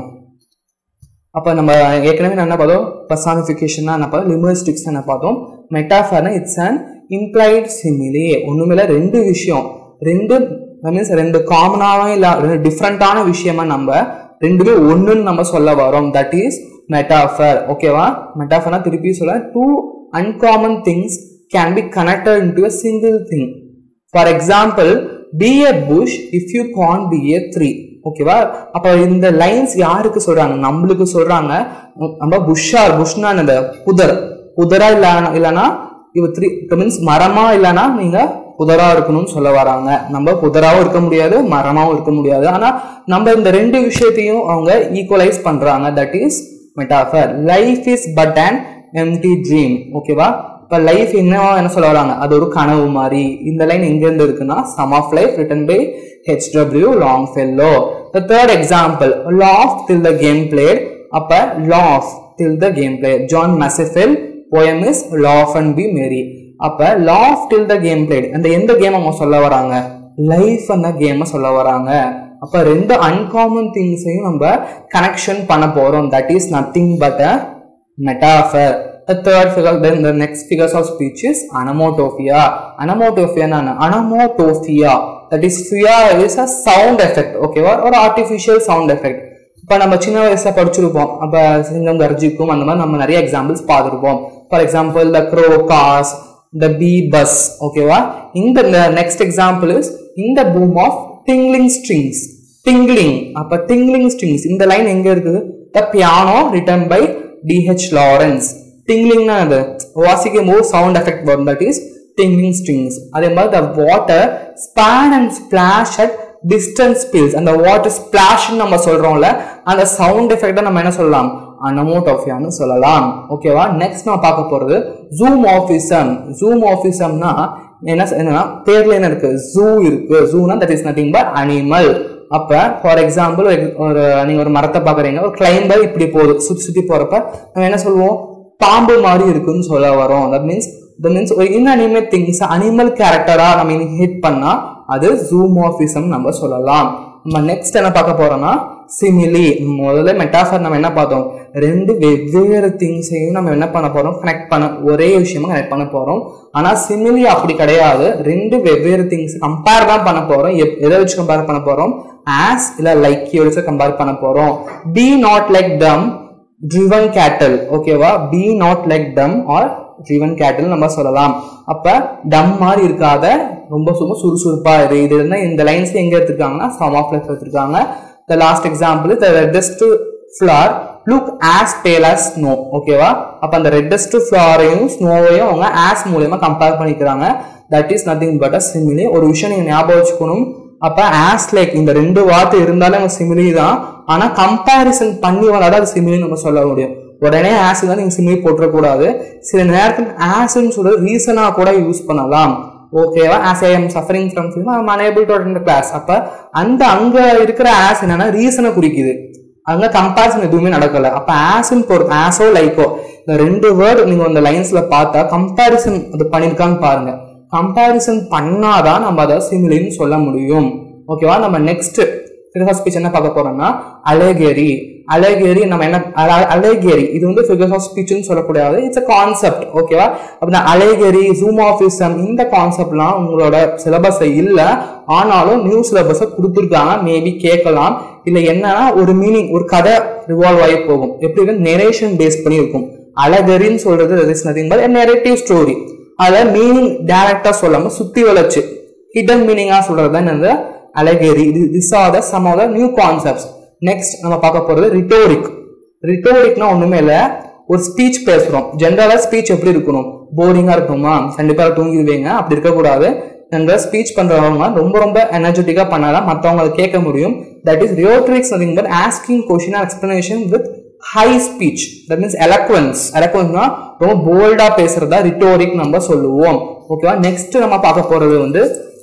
அப்போ நம்ம ஏற்கனவே என்ன பார்த்தோம் பர்சானிஃபிகேஷன் என்ன பார்த்தோம் லிமரிஸ்டிக்ஸ் என்ன பார்த்தோம் மெட்டாஃபர்னா இட்ஸ் அன் இம்ப்ளைட் சிமிலே ஒன்றுமில்ல ரெண்டு விஷயம் ரெண்டு மீன்ஸ் ரெண்டு காமனாகவும் இல்லை ரெண்டு டிஃப்ரெண்ட்டான விஷயமா நம்ம ரெண்டுமே ஒன்றுன்னு நம்ம சொல்ல வரோம் தட் இஸ் மெட்டாஃபர் ஓகேவா மெட்டாஃபர்னா திருப்பி சொல்ல two uncommon things can be connected into a single thing for example be a bush if you can't be a tree ஓகேவா அப்போ இந்த லைன்ஸ் யாருக்கு சொல்றாங்க நம்மளுக்கு சொல்றாங்க நம்ம புஷ்ஷா புஷ்னா என்னது புதர் புதரா இல்ல இல்லைன்னா இவ த்ரீ மீன்ஸ் மரமா இல்லைன்னா நீங்க புதரா இருக்கணும்னு சொல்ல வராங்க நம்ம புதராவும் இருக்க முடியாது மரமாவும் இருக்க முடியாது ஆனா நம்ம இந்த ரெண்டு விஷயத்தையும் அவங்க ஈக்குவலைஸ் பண்றாங்க that is metaphor life is but and empty dream ஓகேவா இப்போ லைஃப் என்ன என்ன சொல்ல வராங்க அது ஒரு கனவு மாதிரி இந்த லைன் எங்கேருந்து இருக்குன்னா psalm of life written by HW Longfellow the third example laugh till the game played அப்போ laugh till the game play John Masefield poem is laugh and be merry அப்போ laugh till the game played அந்த எந்த கேம் அவங்க சொல்ல வராங்க லைஃப் அந்த கேமை சொல்ல வராங்க அப்போ ரெண்டு அன்காமன் திங்ஸையும் நம்ம கனெக்ஷன் பண்ண போகிறோம் that is nothing but a metaphor The third figure, then the next figures of speech is anamotophia. Anamotophia na anamotophia. That is fear is a sound effect. Okay, or, or artificial sound effect. இப்போ நம்ம சின்ன வயசுல படிச்சிருப்போம் அப்போ சிங்கம் கர்ஜிக்கும் அந்த மாதிரி நம்ம நிறைய எக்ஸாம்பிள்ஸ் பார்த்துருப்போம் for example the crow caws the bee buzz ஓகேவா இந்த நெக்ஸ்ட் எக்ஸாம்பிள் இஸ் இந்த boom of tingling strings tingling அப்போ டிங்லிங் ஸ்ட்ரிங்ஸ் இந்த லைன் எங்க இருக்குது the piano written by D H Lawrence டிங்லிங்னா அது வாசிக்கும் போது சவுண்ட் எஃபெக்ட் வரும் தட் இஸ் டிங்லிங் ஸ்ட்ரிங்ஸ் அதே மாதிரி the water span and splash at distance spills அந்த வாட்டர் ஸ்பிளாஷ்னு நம்ம சொல்றோம்ல அந்த சவுண்ட் எஃபெக்டை நம்ம என்ன சொல்லலாம் அனமோட்டோஃபியான்னு சொல்லலாம் ஓகேவா நெக்ஸ்ட் நம்ம பார்க்க போறது ஜூம் ஆஃபிசம் ஜூம் ஆஃபிசம்னா என்ன என்னன்னா பேர்ல என்ன இருக்கு ஜூ இருக்கு ஜூனா that is nothing but animal அப்ப ஃபார் எக்ஸாம்பிள் ஒரு நீங்க ஒரு மரத்தை பாக்குறீங்க ஒரு கிளைம்பர் இப்படி போகுது சுத்தி சுத்தி போறப்ப நம்ம என்ன சொல்லுவோம் பாம்பு மாதிரி இருக்குன்னு சொல்ல வரோம் தட் மீன்ஸ் தட் மீன்ஸ் ஒரு இன்அனிமேட் திங்ஸ் அனிமல் கேரக்டரா நம்ம ஹிட் பண்ணா அது ஜூமோஃபிசம் நம்ம சொல்லலாம் நம்ம நெக்ஸ்ட் என்ன பார்க்க போறோம்னா சிமிலி முதல்ல மெட்டாஃபர் நம்ம என்ன பார்த்தோம் ரெண்டு வெவ்வேறு திங்ஸையும் நம்ம என்ன பண்ண போறோம் கனெக்ட் பண்ண ஒரே விஷயமா கனெக்ட் பண்ண போறோம் ஆனா சிமிலி அப்படி கிடையாது ரெண்டு வெவ்வேறு திங்ஸ் கம்பேர் தான் பண்ண போறோம் எப்- எதை வச்சு கம்பேர் பண்ண போறோம் ஆஸ் இல்ல லைக் வச்சு கம்பேர் பண்ண போறோம் be not like dumb driven cattle ஓகேவா be not like dumb or driven cattle நம்ம சொல்லலாம் அப்ப டம் மாதிரி இருக்காத ரொம்ப ரொம்ப சுறுசுறுப்பா இரு இது இருந்தா இந்த லைன்ஸ் எங்க எடுத்திருக்காங்கன்னா சம் ஆஃப் லைஃப் எடுத்திருக்காங்க the last example the reddest flower look as pale as snow ஓகேவா அப்ப அந்த ரெட்டஸ்ட் ஃபிளாரையும் ஸ்னோவையும் அவங்க ஆஸ் மூலியமா கம்பேர் பண்ணிக்கிறாங்க that is nothing but a simile ஒரு விஷயம் நீங்க ஞாபகம் வச்சுக்கணும் அப்ப ஆஸ் லைக் இந்த ரெண்டு வார்த்தை இருந்தாலும் அவங்க சிமிலி தான் ஆனா கம்பேரிசன் பண்ணி வந்தாதான் அது சிமிலி நம்ம சொல்ல முடியும் உடனே ஆஸ் தான் நீங்க சிமிலி போட்டுறக்கூடாது சில நேரத்தில் ஆஸ்ன்னு சொல்றது ரீசனா கூட யூஸ் பண்ணலாம் ஓகேவா as I am suffering from feel I'm unable to attend class அப்ப அந்த அங்க இருக்கிற ஆஸ் என்னன்னா ரீசனை குறிக்குது அங்க கம்பேரிசன் எதுவுமே நடக்கல அப்ப ஆஸ்ன்னு பொறுத்து ஆஸோ லைக்கோ இந்த ரெண்டு வேர்டு நீங்க அந்த லைன்ஸ்ல பார்த்தா கம்பேரிசன் அது பண்ணிருக்கான்னு பாருங்க கம்பேரிசன் பண்ணாதான் நம்ம அதை சிமிலின்னு சொல்ல முடியும் ஓகேவா நம்ம நெக்ஸ்ட் ஃபிகர் ஸ்பீச் என்ன பார்க்க போறோம்னா அலேகேரி அலேகேரி நம்ம என்ன அலேகேரி இது வந்து ஃபிகர் ஆஃப் ஸ்பீச்னு சொல்லக்கூடாது இட்ஸ் அ கான்செப்ட் ஓகேவா அப்படின்னா அலேகேரி ஜூம் ஆஃபிசம் இந்த கான்செப்ட்லாம் உங்களோட சிலபஸ்ல இல்ல ஆனாலும் நியூ சிலபஸை கொடுத்துருக்காங்க மேபி கேட்கலாம் இல்ல என்னன்னா ஒரு மீனிங் ஒரு கதை ரிவால்வ் ஆகி போகும் எப்படி நெரேஷன் பேஸ் பண்ணி இருக்கும் அழகரின்னு சொல்றது is nothing but narrative story அதுல மீனிங் டைரக்டா சொல்லாம சுத்தி வளைச்சு ஹிடன் மீனிங்கா சொல்றது தான் என்னது அழகேரி இது this are the some of the new concepts next நம்ம பார்க்க போறது ரிட்டோரிக் ரிட்டோரிக்னா ஒண்ணுமே இல்ல ஒரு ஸ்பீச் பேசுறோம் ஜென்ரலா ஸ்பீச் எப்படி இருக்கணும் போரிங்கா இருக்குமா கண்டிப்பா தூங்கிடுவீங்க அப்படி இருக்கக்கூடாது ஜென்ரலா ஸ்பீச் பண்றவங்க ரொம்ப ரொம்ப எனர்ஜெட்டிக்கா பண்ணாதான் மத்தவங்க கேட்க முடியும் that is rhetorics nothing but asking question explanation with high speech that means eloquence எலக்வன்ஸ்னா ரொம்ப போல்டா பேசுறதா ரிட்டோரிக் நம்ம சொல்லுவோம் ஓகேவா நெக்ஸ்ட் நம்ம பார்க்க போறது வந்து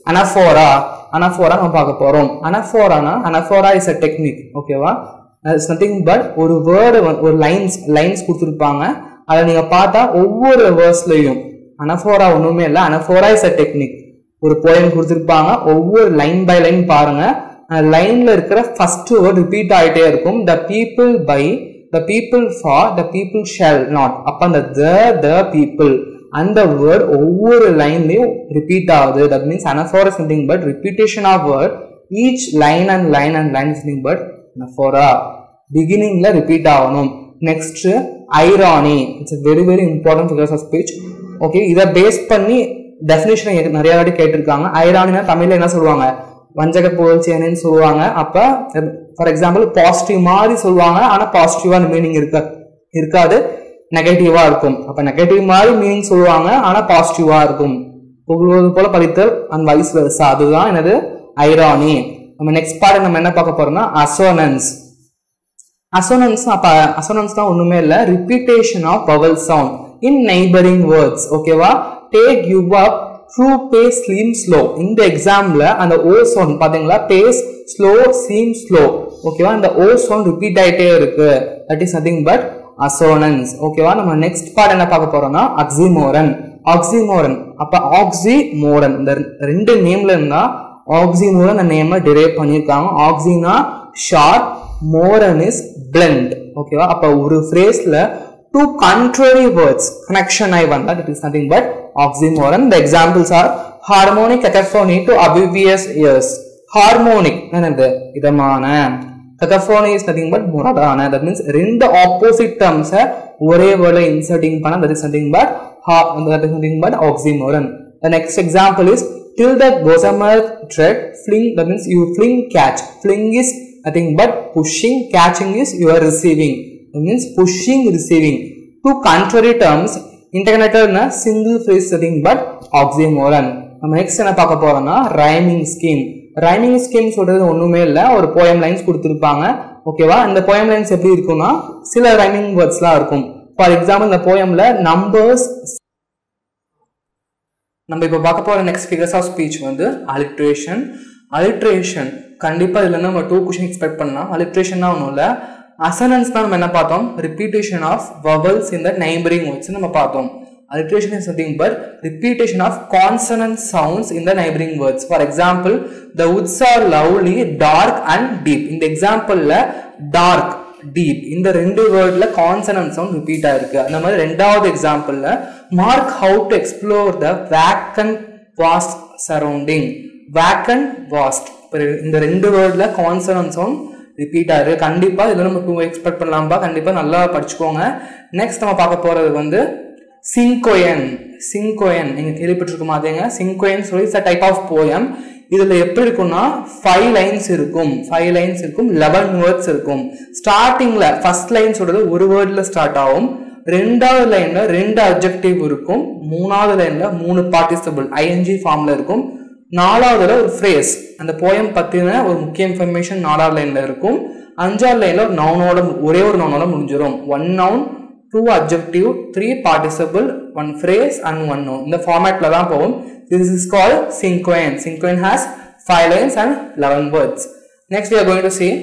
அனஃபோரா அனஃபோரா நம்ம பார்க்க போறோம் அனஃபோரானா அனஃபோரா இஸ் அ டெக்னிக் ஓகேவா இட்ஸ் நத்திங் பட் ஒரு வேர்டு ஒரு லைன்ஸ் லைன்ஸ் கொடுத்துருப்பாங்க அதை நீங்க பார்த்தா ஒவ்வொரு வேர்ஸ்லயும் அனஃபோரா ஒண்ணுமே இல்லை அனஃபோரா இஸ் அ டெக்னிக் ஒரு போயம் கொடுத்துருப்பாங்க ஒவ்வொரு லைன் பை லைன் பாருங்க லைன்ல இருக்கிற ஃபர்ஸ்ட் வேர்ட் ரிப்பீட் ஆகிட்டே இருக்கும் the people by the people for the people shall not அப்ப அந்த த த பீப்புள் அந்த வேர்ட் ஒவ்வொரு லைன்லயும் ரிப்பீட் ஆகுது that means anaphora something but repetition of word each line and line and line something but anaphora பிகினிங்ல ரிப்பீட் ஆகணும் next irony it's very very important figures of speech okay இதை பேஸ் பண்ணி டெஃபினேஷன் நிறைய வாட்டி கேட்டிருக்காங்க ஐரானினா தமிழ்ல என்ன சொல்லுவாங்க வஞ்சக புகழ்ச்சியன்னு சொல்லுவாங்க அப்ப ஃபார் எக்ஸாம்பிள் பாசிட்டிவ் மாதிரி சொல்லுவாங்க ஆனா பாசிட்டிவான மீனிங் இருக்க இருக்காது நெகட்டிவா இருக்கும் அப்ப நெகட்டிவ் மாதிரி மீனிங் சொல்லுவாங்க ஆனா பாசிட்டிவா இருக்கும் புகழ்வது போல படித்தல் அண்ட் வைஸ் வெர்சா அதுதான் என்னது ஐரானி நம்ம நெக்ஸ்ட் பார்ட் நம்ம என்ன பார்க்க போறோம்னா அசோனன்ஸ் அசோனன்ஸ் அப்ப அசோனன்ஸ் தான் ஒண்ணுமே இல்ல repetition of vowel sound in neighbouring words ஓகேவா take you up through base slim slow இந்த எக்ஸாம்ல அந்த ஓ சவுண்ட் பாத்தீங்களா பேஸ் ஸ்லோ சீம் ஸ்லோ ஓகேவா இந்த ஓ சவுண்ட் ரிப்பீட் ஆயிட்டே இருக்கு that is nothing but assonance ஓகேவா நம்ம நெக்ஸ்ட் பார்ட் என்ன பார்க்க போறோம்னா அக்ஸிமோரன் ஆக்சிமோரன் அப்ப ஆக்சி மோரன் இந்த ரெண்டு நேம்ல இருந்தா ஆக்சிமோரன் அந்த நேம டிரைவ் பண்ணியிருக்காங்க ஆக்சினா ஷார்ப் மோரன் இஸ் பிளண்ட் ஓகேவா அப்ப ஒரு ஃப்ரேஸ்ல two contrary words connection I want that it is nothing but oxymoron the examples are harmonic cacophony to oblivious ears harmonic என்னது இதமான cacophony is nothing but முரடான that means ரெண்டு opposite terms ஒரே வேர்ட்ல inserting பண்ண that is nothing but that is nothing but oxymoron the next example is till the gossamer thread fling that means you fling catch fling is nothing but pushing catching is you are receiving it means pushing receiving two contrary terms interconnected in a single phrase setting but oxymoron நம்ம நெக்ஸ்ட் என்ன பார்க்க போறோம்னா ரைமிங் ஸ்கீம் ரைமிங் ஸ்கீம் சொல்றது ஒண்ணுமே இல்ல ஒரு போயம் லைன்ஸ் கொடுத்துருப்பாங்க ஓகேவா இந்த போயம் லைன்ஸ் எப்படி இருக்கும்னா சில ரைமிங் வேர்ட்ஸ்லாம் இருக்கும் ஃபார் எக்ஸாம்பிள் இந்த போயம்ல நம்பர்ஸ் நம்ம இப்போ பார்க்க போற நெக்ஸ்ட் ஃபிகர்ஸ் ஆஃப் ஸ்பீச் வந்து அலிட்ரேஷன் அலிட்ரேஷன் கண்டிப்பா இதுல இருந்து நம்ம டூ கொஷின் எக்ஸ்பெக்ட் பண்ணலாம் அலிட்ரேஷன் ஒன்றும் இல்லை அசனன்ஸ் தான் நம்ம என்ன பார்த்தோம் repetition of vowels in the neighbouring words நம்ம பார்த்தோம் alliteration is nothing but repetition of consonant sounds in the neighboring words for example the woods are lovely dark and deep இந்த எக்ஸாம்பிள்ல dark deep இந்த ரெண்டு வேர்ட்ல கான்சனன்ட் சவுண்ட் ரிப்பீட் ஆயிருக்கு அந்த மாதிரி ரெண்டாவது எக்ஸாம்பிள்ல mark how to explore the vacant vast surrounding vacant vast இந்த ரெண்டு வேர்ட்ல கான்சனன்ட் சவுண்ட் ரிப்பீட் ஆயிருக்கு கண்டிப்பா இதில் நம்ம டூ எக்ஸ்பெக்ட் பண்ணலாம்பா கண்டிப்பா நல்லா படிச்சுக்கோங்க நெக்ஸ்ட் நம்ம பார்க்க போறது வந்து சிங்கோயன் சிங்கோயன் நீங்க கேள்விப்பட்டிருக்க மாட்டீங்க சிங்கோயன் சொல்லி இட்ஸ் டைப் ஆஃப் போயம் இதுல எப்படி இருக்கும்னா ஃபைவ் லைன்ஸ் இருக்கும் ஃபைவ் லைன்ஸ் இருக்கும் லெவன் வேர்ட்ஸ் இருக்கும் ஸ்டார்டிங்ல ஃபர்ஸ்ட் லைன் சொல்றது ஒரு வேர்ட்ல ஸ்டார்ட் ஆகும் ரெண்டாவது லைன்ல ரெண்டு அப்ஜெக்டிவ் இருக்கும் மூணாவது லைன்ல மூணு பார்ட்டிசிபிள் ஐஎன்ஜி ஃபார்ம்ல இருக்கும் நாலாவதுல ஒரு ஃப்ரேஸ் அந்த போயம் பத்தின ஒரு முக்கிய இன்ஃபர்மேஷன் நாலாவது லைன்ல இருக்கும் அஞ்சாவது லைன்ல ஒரு நவுனோட ஒரே ஒரு நவுனோட முடிஞ்சிடும் one noun two adjective three participle one phrase and one noun இந்த ஃபார்மேட்ல தான் போகும் this is call cinquain cinquain has five lines and eleven words next we are going to see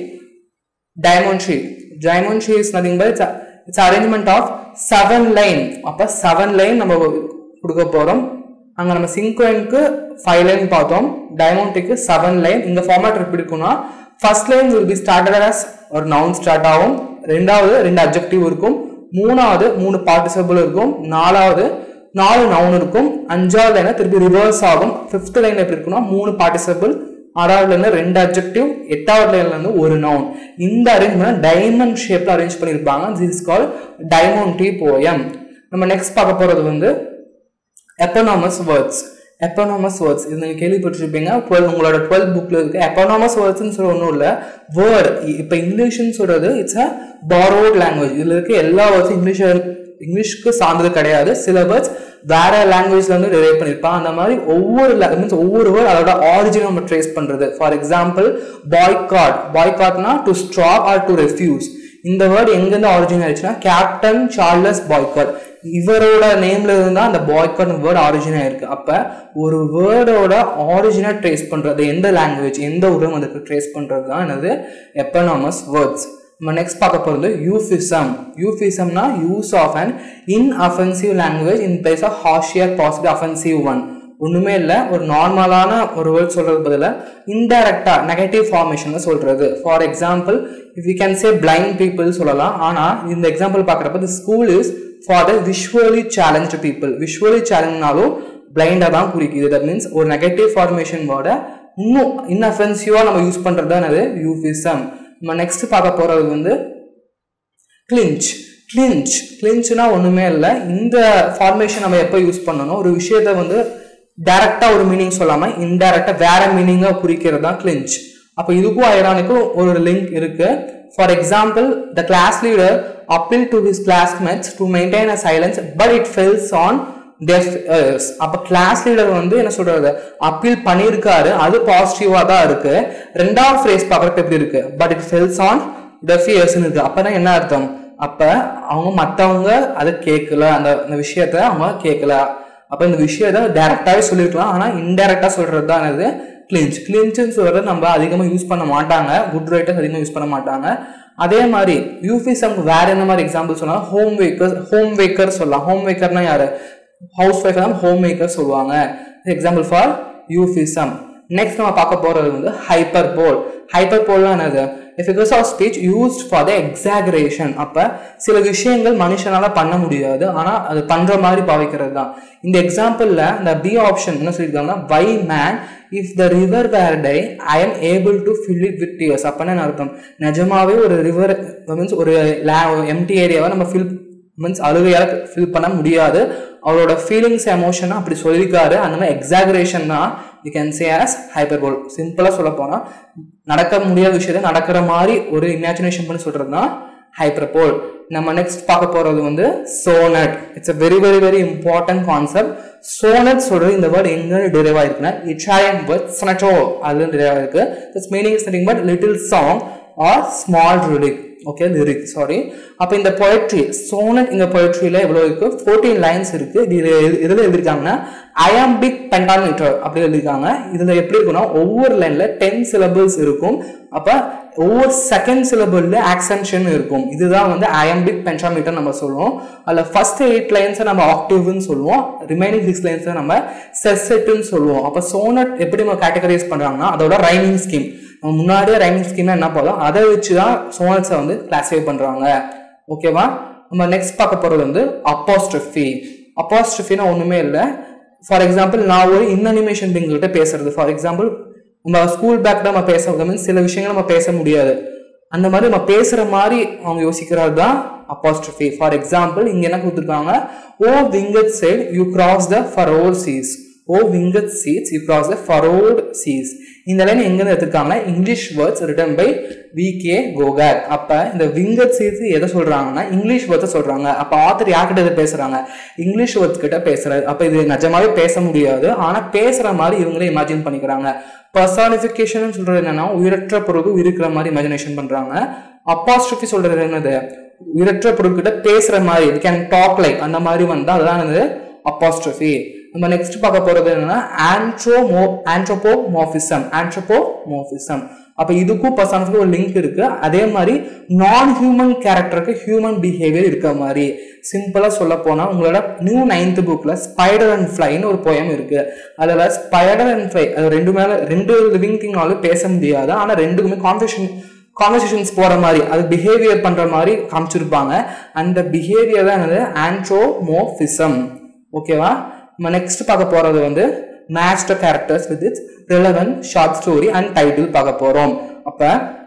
diamond sheet diamond sheet is nothing but it's, a, it's arrangement of seven line அப்ப seven line நம்ம கொடுக்க போறோம் அங்க நம்ம சிங்க்வனுக்கு ஃபைவ் லைன் பார்த்தோம் டைமோண்டிக்கு செவன் லைன் இந்த ஃபார்மேட் எப்படி இருக்கும்னா first line will be started as ஒரு நவுன் ஸ்டார்ட் ஆகும் ரெண்டாவது ரெண்டு அப்ஜெக்டிவ் இருக்கும் மூணாவது மூணு பார்ட்டிசிபிள் இருக்கும் நாலாவது நாலு நவுன் இருக்கும் அஞ்சாவது லைன் திருப்பி ரிவர்ஸ் ஆகும் ஃபிஃப்த் லைன் எப்படி இருக்குன்னா மூணு பார்ட்டிசிபிள் ஆறாவது லைன்ல ரெண்டு அப்ஜெக்டிவ் எட்டாவது லைன்ல இருந்து ஒரு நவுன் இந்த அரேஞ்ச்மெண்ட் டைமண்ட் ஷேப்ல அரேஞ்ச் பண்ணியிருப்பாங்க this is call diamante poem நம்ம நெக்ஸ்ட் பார்க்க போறது வந்து எப்பனாமஸ் வேர்ட்ஸ் எப்பனாமஸ் வேர்ட்ஸ் இது நீங்கள் கேள்விப்பட்டிருப்பீங்க டுவெல் உங்களோட டுவெல் புக்கில் இருக்கு எப்பனாமஸ் வேர்ட்ஸ்னு சொல்ல ஒன்றும் இல்லை வேர்ட் இப்போ இங்கிலீஷ்னு சொல்றது இட்ஸ் அ பாரோட் லாங்குவேஜ் இதில் இருக்க எல்லா வேர்ட்ஸும் இங்கிலீஷ் இங்கிலீஷ்க்கு சார்ந்தது கிடையாது சில வேர்ட்ஸ் வேற லாங்குவேஜ்ல இருந்து டெரைவ் பண்ணியிருப்பான் அந்த மாதிரி ஒவ்வொரு மீன்ஸ் ஒவ்வொரு வேர்ட் அதோட ஆரிஜின் நம்ம ட்ரேஸ் பண்றது ஃபார் எக்ஸாம்பிள் பாய்காட் பாய்காட்னா to stop or to refuse இந்த வேர்ட் எங்கேருந்து ஆரிஜின் ஆயிடுச்சுன்னா கேப்டன் சார்லஸ் பாய்காட் இவரோட நேம்ல இருந்தா அந்த பாய்காட் வேர்ட் ஆரிஜின் ஆயிருக்கு அப்ப ஒரு வேர்டோட ஆரிஜினை ட்ரேஸ் பண்றது எந்த லாங்குவேஜ் எந்த உரம் அதுக்கு ட்ரேஸ் பண்றது தான் என்னது எப்பனாமஸ் வேர்ட்ஸ் நம்ம நெக்ஸ்ட் பார்க்க போகிறது யூஃபிசம் யூஃபிசம்னா use of an inoffensive language in place of harsher positive offensive one ஒன்றுமே இல்லை ஒரு நார்மலான ஒரு வேர்ட் சொல்றது பதிலாக இன்டைரக்டா நெகட்டிவ் ஃபார்மேஷன் சொல்றது for example if you can say blind people சொல்லலாம் ஆனால் இந்த எக்ஸாம்பிள் பார்க்குறப்ப the school is for the visually challenge people visually சேலஞ்ச்னாலும் பிளைண்டாக தான் குறிக்குது தட் மீன்ஸ் ஒரு நெகட்டிவ் ஃபார்மேஷன் வேர்டை இன்னும் இன்அஃபென்சிவாக நம்ம யூஸ் பண்ணுறது தான் அது யூஃபிசம் நம்ம நெக்ஸ்ட் பார்க்க போகிறது வந்து கிளிஞ்ச் கிளிஞ்ச் கிளிஞ்ச்னா ஒன்றுமே இல்லை இந்த ஃபார்மேஷன் நம்ம எப்போ யூஸ் பண்ணணும் ஒரு விஷயத்தை வந்து டைரக்டாக ஒரு மீனிங் சொல்லாமல் இன்டைரக்டாக வேற மீனிங்காக குறிக்கிறது தான் கிளிஞ்ச் அப்போ இதுக்கும் ஐரானிக்கும் ஒரு லிங்க் இருக்கு for example the class leader appeal to his classmates to maintain a silence but it fells on deaf அப்போ கிளாஸ் லீடர் வந்து என்ன சொல்றது அப்பீல் பண்ணியிருக்காரு அது பாசிட்டிவா தான் இருக்கு ரெண்டாவது ஃப்ரேஸ் பார்க்குறப்ப எப்படி இருக்கு but it fells on deaf இயர்ஸ்னு இருக்கு அப்பதான் என்ன அர்த்தம் அப்ப அவங்க மத்தவங்க அதை கேட்கல அந்த அந்த விஷயத்த அவங்க கேட்கல அப்ப இந்த விஷயத்த டைரக்டாவே சொல்லியிருக்கலாம் ஆனா இன்டைரக்டா சொல்றது தான் இது கிளின்ச் கிளின்ச்சுன்னு சொல்றது நம்ம அதிகமா யூஸ் பண்ண மாட்டாங்க குட் ரைட்டர்ஸ் அதிகமா யூஸ் பண்ண மாட்டாங்க அதே மாதிரி யூஃபிசம்க்கு வேற என்ன மாதிரி எக்ஸாம்பிள் சொல்லலாம் ஹோம் வேக்கர் ஹோம் வேக்கர் சொல்லலாம் ஹோம் வேக்கர்னா யாரு ஹவுஸ் ஒய்ஃப் தான் ஹோம் மேக்கர் சொல்லுவாங்க எக்ஸாம்பிள் ஃபார் யூஃபிசம் நெக்ஸ்ட் நம்ம பார்க்க போறது வந்து ஹைப்பர் போல் ஹைப்பர் போல்லாம் என்னது figures of speech used for the exaggeration அப்போ சில விஷயங்கள் மனுஷனால பண்ண முடியாது ஆனால் அது பண்ற மாதிரி பாவிக்கிறது தான் இந்த எக்ஸாம்பிளில் இந்த பி ஆப்ஷன் என்ன சொல்லியிருக்காங்கன்னா why man if the river were dry I am able to fill it with tears அப்போன்னு என்ன அர்த்தம் நிஜமாவே ஒரு ரிவர் மீன்ஸ் ஒரு எம்டி ஏரியாவை நம்ம ஃபில் மீன்ஸ் அழுகையால் ஃபில் பண்ண முடியாது அவரோட ஃபீலிங்ஸ் எமோஷனை அப்படி சொல்லியிருக்காரு அந்த மாதிரி எக்ஸாகரேஷன் தான் you can say as hyperbole சிம்பிளாக சொல்ல போனால் நடக்க முடியாத விஷயத்த நடக்கிற மாதிரி ஒரு இமேஜினேஷன் பண்ணி சொல்கிறது தான் ஹைப்பர்போல் நம்ம நெக்ஸ்ட் பார்க்க போகிறது வந்து sonnet it's a very very very important concept sonnet சொல்றது இந்த வேர்ட் எங்க டிரைவ் ஆயிருக்குன்னா இட்சாயன் வேர்ட் சொனட்டோ அதுல டிரைவ் ஆயிருக்கு it's meaning is nothing but little song or small lyric okay lyric sorry அப்போ இந்த பொயட்ரி சோனட் இந்த பொயட்ரியில் எவ்வளோ இருக்கு ஃபோர்டீன் லைன்ஸ் இருக்கு இது இதில் எழுதியிருக்காங்கன்னா அயாம்பிக் பென்டாமீட்டர் அப்படி எழுதியிருக்காங்க இதில் எப்படி இருக்குன்னா ஒவ்வொரு லைன்ல டென் சிலபிள்ஸ் இருக்கும் அப்போ ஒவ்வொரு செகண்ட் சிலபிள்ல ஆக்சன்ஷன் இருக்கும் இதுதான் வந்து அயம்பிக் பென்டாமீட்டர் நம்ம சொல்லுவோம் அதில் ஃபர்ஸ்ட் எயிட் லைன்ஸை நம்ம ஆக்டிவ்னு சொல்லுவோம் ரிமைனிங் சிக்ஸ் லைன்ஸை நம்ம செசெட்டுன்னு சொல்லுவோம் அப்போ சோனட் எப்படி நம்ம கேட்டகரைஸ் பண்ணுறாங்கன்னா அதோட ரைமிங் ஸ்கீம் நம்ம முன்னாடியே ரைமிங் ஸ்கீம்னா என்ன போதும் அதை வச்சு தான் சோனட்ஸை வந்து கிளாஸிஃபை பண்ணுறாங்க ஓகேவா நம்ம நெக்ஸ்ட் பார்க்க போகிறது வந்து அப்போஸ்ட்ரஃபி அப்போஸ்ட்ரஃபினா ஒன்றுமே இல்லை ஃபார் எக்ஸாம்பிள் நான் ஒரு இன்னனிமேஷன் கிட்ட பேசுறது ஃபார் எக்ஸாம்பிள் நம்ம ஸ்கூல் பேக் நம்ம பேச மீன்ஸ் சில விஷயங்கள் நம்ம பேச முடியாது அந்த மாதிரி நம்ம பேசுற மாதிரி அவங்க யோசிக்கிறது தான் அப்போஸ்ட்ரஃபி ஃபார் எக்ஸாம்பிள் இங்க என்ன கொடுத்துருக்காங்க O winged side you cross the furrow seas O winged seats you cross the furrowed seas இந்த லைன் எங்க எடுத்திருக்காங்கன்னா English words written by V K Gokak அப்ப இந்த விங்கட் சீட்ஸ் எதை சொல்றாங்கன்னா இங்கிலீஷ் வேர்ட்ஸ் சொல்றாங்க அப்ப ஆத்தர் யார்கிட்ட இதை பேசுறாங்க இங்கிலீஷ் வேர்ட்ஸ் கிட்ட பேசுறாரு அப்ப இது நிஜமாவே பேச முடியாது ஆனா பேசுற மாதிரி இவங்களே இமேஜின் பண்ணிக்கிறாங்க பர்சானிஃபிகேஷன் சொல்றது என்னன்னா உயிரற்ற பொருள் இருக்கிற மாதிரி இமேஜினேஷன் பண்றாங்க அப்பாஸ்ட்ரஃபி சொல்றது என்னது உயிரற்ற பொருட்கிட்ட பேசுற மாதிரி கேன் டாக் லைக் அந்த மாதிரி வந்தா அதுதான் என்னது அப்பாஸ்ட்ரஃபி நம்ம நெக்ஸ்ட் பார்க்க போறது என்னன்னா ஆன்ட்ரோமோ ஆன்ட்ரோபோமோபிசம் ஆன்ட்ரோபோமோபிசம் அப்ப இதுக்கும் பர்சனுக்கு ஒரு லிங்க் இருக்கு அதே மாதிரி நான் ஹியூமன் கேரக்டருக்கு ஹியூமன் பிஹேவியர் இருக்க மாதிரி சிம்பிளா சொல்ல போனா உங்களோட நியூ நைன்த் புக்ல ஸ்பைடர் அண்ட் ஃப்ளைன்னு ஒரு போயம் இருக்கு அதுல ஸ்பைடர் அண்ட் ஃப்ளை அது ரெண்டு மேல ரெண்டு லிவிங் திங்னாலும் பேச முடியாது ஆனா ரெண்டுக்குமே கான்வர்சேஷன் கான்வர்சேஷன்ஸ் போற மாதிரி அது பிஹேவியர் பண்ற மாதிரி காமிச்சிருப்பாங்க அந்த பிஹேவியர் தான் என்னது ஆன்ட்ரோமோபிசம் ஓகேவா நம்ம நெக்ஸ்ட் பார்க்க போறது வந்து master characters with its relevant short story and title பார்க்க போறோம் அப்ப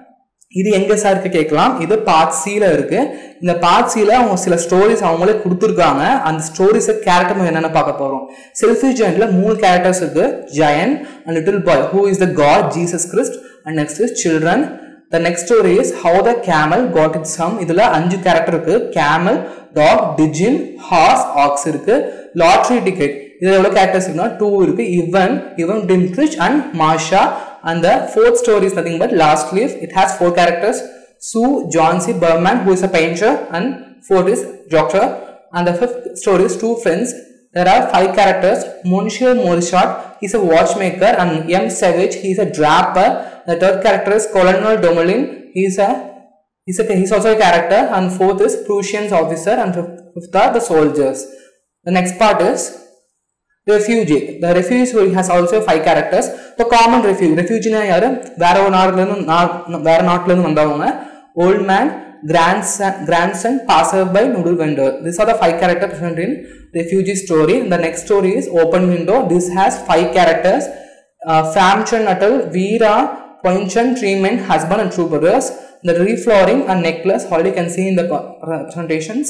இது எங்க சாருக்கு கேட்கலாம் இது பார்ட் சில இருக்கு இந்த பார்ட் சில அவங்க சில ஸ்டோரிஸ் அவங்களே கொடுத்துருக்காங்க அந்த ஸ்டோரிஸை கேரக்டர் என்னென்ன பார்க்க போறோம் செல்ஃபி ஜெயண்ட்ல மூணு கேரக்டர்ஸ் இருக்கு giant and little boy who is the god Jesus Christ and next is children the next story is how the camel got it some இதுல அஞ்சு கேரக்டர் இருக்கு camel dog djinn horse ox இருக்கு லாட்ரி டிக்கெட் இதுல எவ்வளவு கேரக்டர்ஸ் இருக்குன்னா டூ இருக்கு Ivan Ivan Dmitritch and Masha and the fourth story is nothing but last leaf it has four characters sue john c berman who is a painter and fourth is dr and the fifth story is two friends there are five characters monsieur morisot he's a watchmaker and m savage he's a draper the third character is colonel domelin he's a he's, a, he's also a character and fourth is prussian's officer and fifth, fifth are the soldiers the next part is refugee the refugee has also five characters the common refugee refugee யாரு வேற ஒரு நாட்டுல இருந்து நா- வேற நாட்டுல இருந்து வந்தவங்க old man grandson grandson passerby noodle vendor these are the five characters present in refugee story the next story is open window this has five characters uh, Famchan Atal, Veera, Poinchan, three men, husband and two brothers. The reflowering and necklace, already you can see in the co- representations.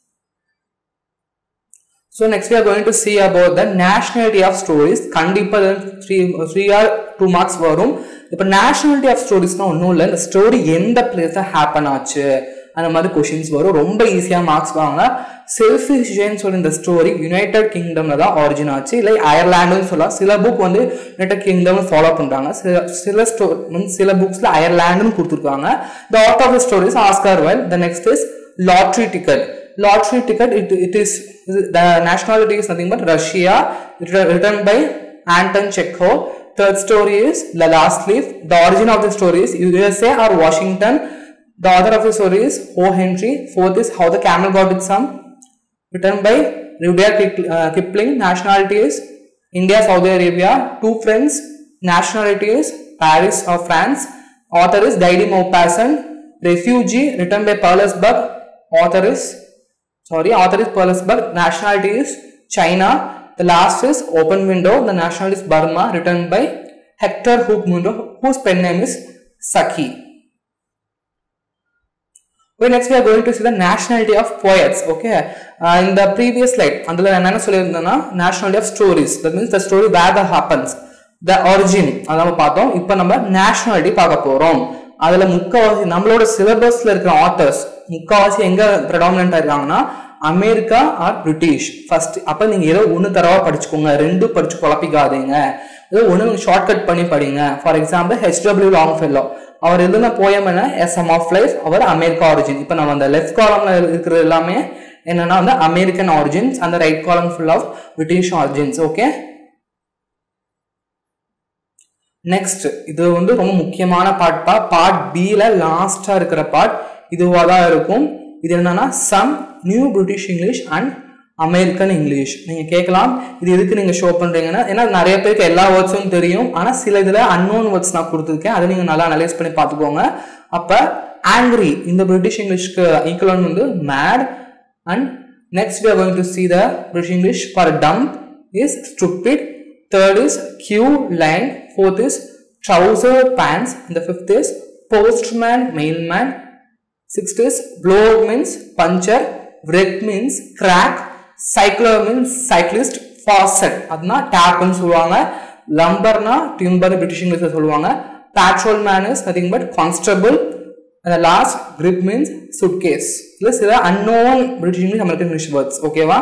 So next we are going to see about the nationality of stories. கண்டிப்பா three three or two marks வரும் இப்போ நேஷனாலிட்டி ஆஃப் ஸ்டோரிஸ்னா ஒன்றும் இல்லை இந்த ஸ்டோரி எந்த பிளேஸில் ஹேப்பன் ஆச்சு அந்த மாதிரி கொஷின்ஸ் வரும் ரொம்ப ஈஸியாக மார்க்ஸ் வாங்க செல்ஃபிஷியன்னு சொல்லி இந்த ஸ்டோரி யுனைடெட் கிங்டம்ல தான் ஆரிஜின் ஆச்சு இல்லை அயர்லாண்டுன்னு சொல்லலாம் சில புக் வந்து யுனைடெட் கிங்டம் ஃபாலோ பண்றாங்க சில சில ஸ்டோ சில புக்ஸ்ல அயர்லாண்டுன்னு கொடுத்துருக்காங்க the art of the stories Oscar Wilde the next is lottery ticket lottery ticket it, it is the nationality is nothing but russia written written by anton chekhov third story is the last leaf the origin of the story is usa or washington the author of the story is o henry fourth is how the camel got its some written by rudyard Kip- uh, kipling nationality is india saudi arabia two friends nationality is paris or france author is Guy Maupassant refugee written by Paulus Buck author is sorry author is Paulus Buck nationality is China the last is open window the nationality is Burma written by Hector Hookmundo whose pen name is Saki Okay, next we are going to see the nationality of poets. Okay, uh, in the previous slide, அதில் நான் என்ன சொல்லியிருந்தேன்னா nationality of stories. That means the story where that happens. The origin அதை நம்ம பார்த்தோம். இப்போ நம்ம nationality பார்க்க போறோம். அதுல முக்காவாசி நம்மளோட சிலபஸ்ல இருக்கிற ஆத்தர்ஸ் முக்காவாசி எங்க ப்ரெடாமினா இருக்காங்கன்னா அமெரிக்கா ஆர் பிரிட்டிஷ் ஃபர்ஸ்ட் அப்ப நீங்க ஏதோ ஒண்ணு தரவா படிச்சுக்கோங்க ரெண்டு படிச்சு குழப்பிக்காதீங்க ஏதோ ஒண்ணு ஷார்ட்கட் பண்ணி படிங்க for example H W Longfellow அவர் எழுதின போயம் என்ன எஸ்எம் ஆஃப் லைஃப் அவர் அமெரிக்கா ஆரிஜின் இப்போ நம்ம அந்த லெஃப்ட் காலம்ல இருக்கிறது எல்லாமே என்னன்னா வந்து அமெரிக்கன் ஆரிஜின்ஸ் அந்த right column full of British origins okay next இது வந்து ரொம்ப முக்கியமான பார்ட் பா பார்ட் பில லாஸ்டா இருக்கிற பார்ட் இதுவா தான் இருக்கும் இது என்னன்னா some new British English and American English நீங்க கேட்கலாம் இது எதுக்கு நீங்க ஷோ பண்றீங்கன்னா ஏன்னா நிறைய பேருக்கு எல்லா வேர்ட்ஸும் தெரியும் ஆனா சில இதுல அன்னோன் வேர்ட்ஸ் நான் கொடுத்துருக்கேன் அதை நீங்க நல்லா அனலைஸ் பண்ணி பார்த்துக்கோங்க அப்ப ஆங்கிரி இந்த பிரிட்டிஷ் இங்கிலீஷ்க்கு ஈக்குவலன் வந்து made and next we are going to see the British English for dumb is stupid third is queue line fourth is trouser pants and the fifth is postman mailman sixth is blow means puncture wreck means crack cycler means cyclist faucet அதுனா டேப்னு சொல்லுவாங்க லம்பர்னா டிம்பர் பிரிட்டிஷ் இங்கிலீஷ்ல சொல்லுவாங்க patrol man is nothing but constable அந்த லாஸ்ட் grip மீன்ஸ் suitcase இல்ல சில unknown British English American English words ஓகேவா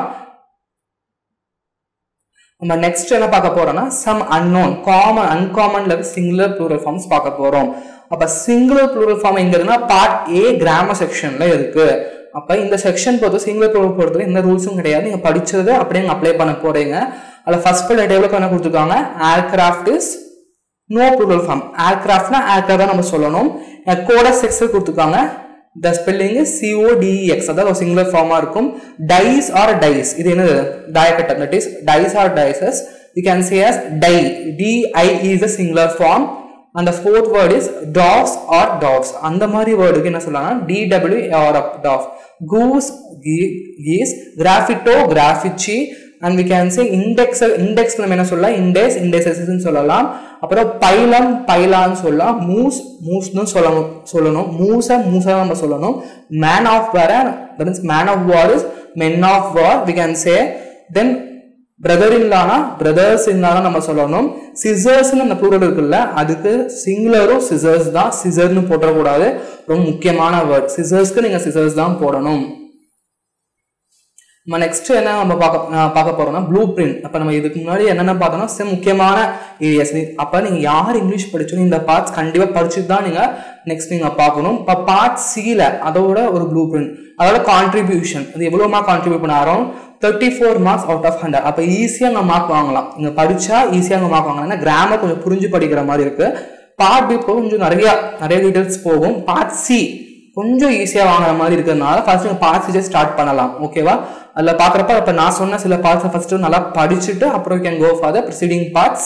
நம்ம நெக்ஸ்ட் என்ன பார்க்க போறோம்னா சம் அன்னோன் காமன் அன்காமன்ல சிங்குலர் ப்ளூரல் ஃபார்ம்ஸ் பார்க்க போறோம் அப்ப சிங்குலர் ப்ளூரல் ஃபார்ம் எங்க இருக்குன்னா பார்ட் ஏ கிராமர் செக்ஷன்ல இருக்கு அப்ப இந்த செக்ஷன் பொறுத்த சிங்குலர் ப்ளூரல் பொறுத்தவரை எந்த ரூல்ஸும் கிடையாது நீங்க படிச்சதை அப்படியே அப்ளை பண்ண போறீங்க அதுல ஃபர்ஸ்ட் ஃபுல் டெவலப் என்ன கொடுத்துருக்காங்க aircraft is no plural form ஏர்கிராஃப்ட்னா ஏர்கிராஃப்ட் தான் நம்ம சொல்லணும் கோடஸ் எக்ஸல் கொடுத்துருக்காங்க த ஸ்பெல்லிங் சிஓடிஎக்ஸ் அதாவது ஒரு சிங்குலர் ஃபார்மா இருக்கும் டைஸ் ஆர் டைஸ் இது என்னது டயக்கட்டம் that is dice or dices you can say as die D I is a singular form அந்த fourth word is dogs or dogs அந்த மாதிரி வேர்டுக்கு என்ன சொல்லலாம் D W or up dog goose geese graffito graffiti and we can say index index நம்ம என்ன சொல்லலாம் இண்டெக்ஸ் இண்டெக்ஸஸ்ன்னு சொல்லலாம் அப்புறம் பைலம் பைலான்னு சொல்லலாம் மூஸ் மூஸ்னு சொல்லணும் சொல்லணும் மூச மூசா நம்ம சொல்லணும் man of war that means man of war is men of war we can say then brother இல்லானா பிரதர்ஸ் இல்லானா நம்ம சொல்லணும் சிசர்ஸ்னு அந்த ப்ளூரல் இருக்குல்ல அதுக்கு சிங்குலரும் சிசர்ஸ் தான் சிசர்னு போடக்கூடாது ரொம்ப முக்கியமான வேர்ட் சிசர்ஸ்க்கு நீங்க சிசர்ஸ் தான் போடணும் நம்ம நெக்ஸ்ட் என்ன நம்ம பார்க்க அஹ் பார்க்க போறோம்னா ப்ளூ பிரிண்ட் அப்போ நம்ம இதுக்கு முன்னாடி என்னென்ன பார்த்தோம்னா சில முக்கியமான ஏரியாஸ் அப்போ நீங்கள் யார் இங்கிலீஷ் படிச்சோம் இந்த பார்ட்ஸ் கண்டிப்பாக படிச்சுட்டு தான் நீங்கள் நெக்ஸ்ட் நீங்கள் பார்க்கணும் இப்போ பார்ட் சியில் அதோட ஒரு ப்ளூ பிரிண்ட் அதோட கான்ட்ரிபியூஷன் அது எவ்வளோ மார்க் கான்ட்ரிபியூட் பண்ண ஆரோம் thirty four marks out of hundred அப்போ ஈஸியாக அங்கே மார்க் வாங்கலாம் இங்கே படிச்சா ஈஸியாக அங்கே மார்க் வாங்கலாம் ஏன்னா கிராமர் கொஞ்சம் புரிஞ்சு படிக்கிற மாதிரி இருக்கு பார்ட் பி போக கொஞ்சம் நிறைய நிறைய டீட்டெயில்ஸ் போகும் பார்ட் சி கொஞ்சம் ஈஸியாக வாங்குற மாதிரி இருக்கிறதுனால ஃபர்ஸ்ட் நீங்கள் பார்ட் சிஜே ஸ்டார்ட் பண்ணலாம் ஓகேவா அதில் பார்க்குறப்ப இப்போ நான் சொன்ன சில பார்ட்ஸை ஃபர்ஸ்ட் நல்லா படிச்சுட்டு அப்புறம் can go for the preceding parts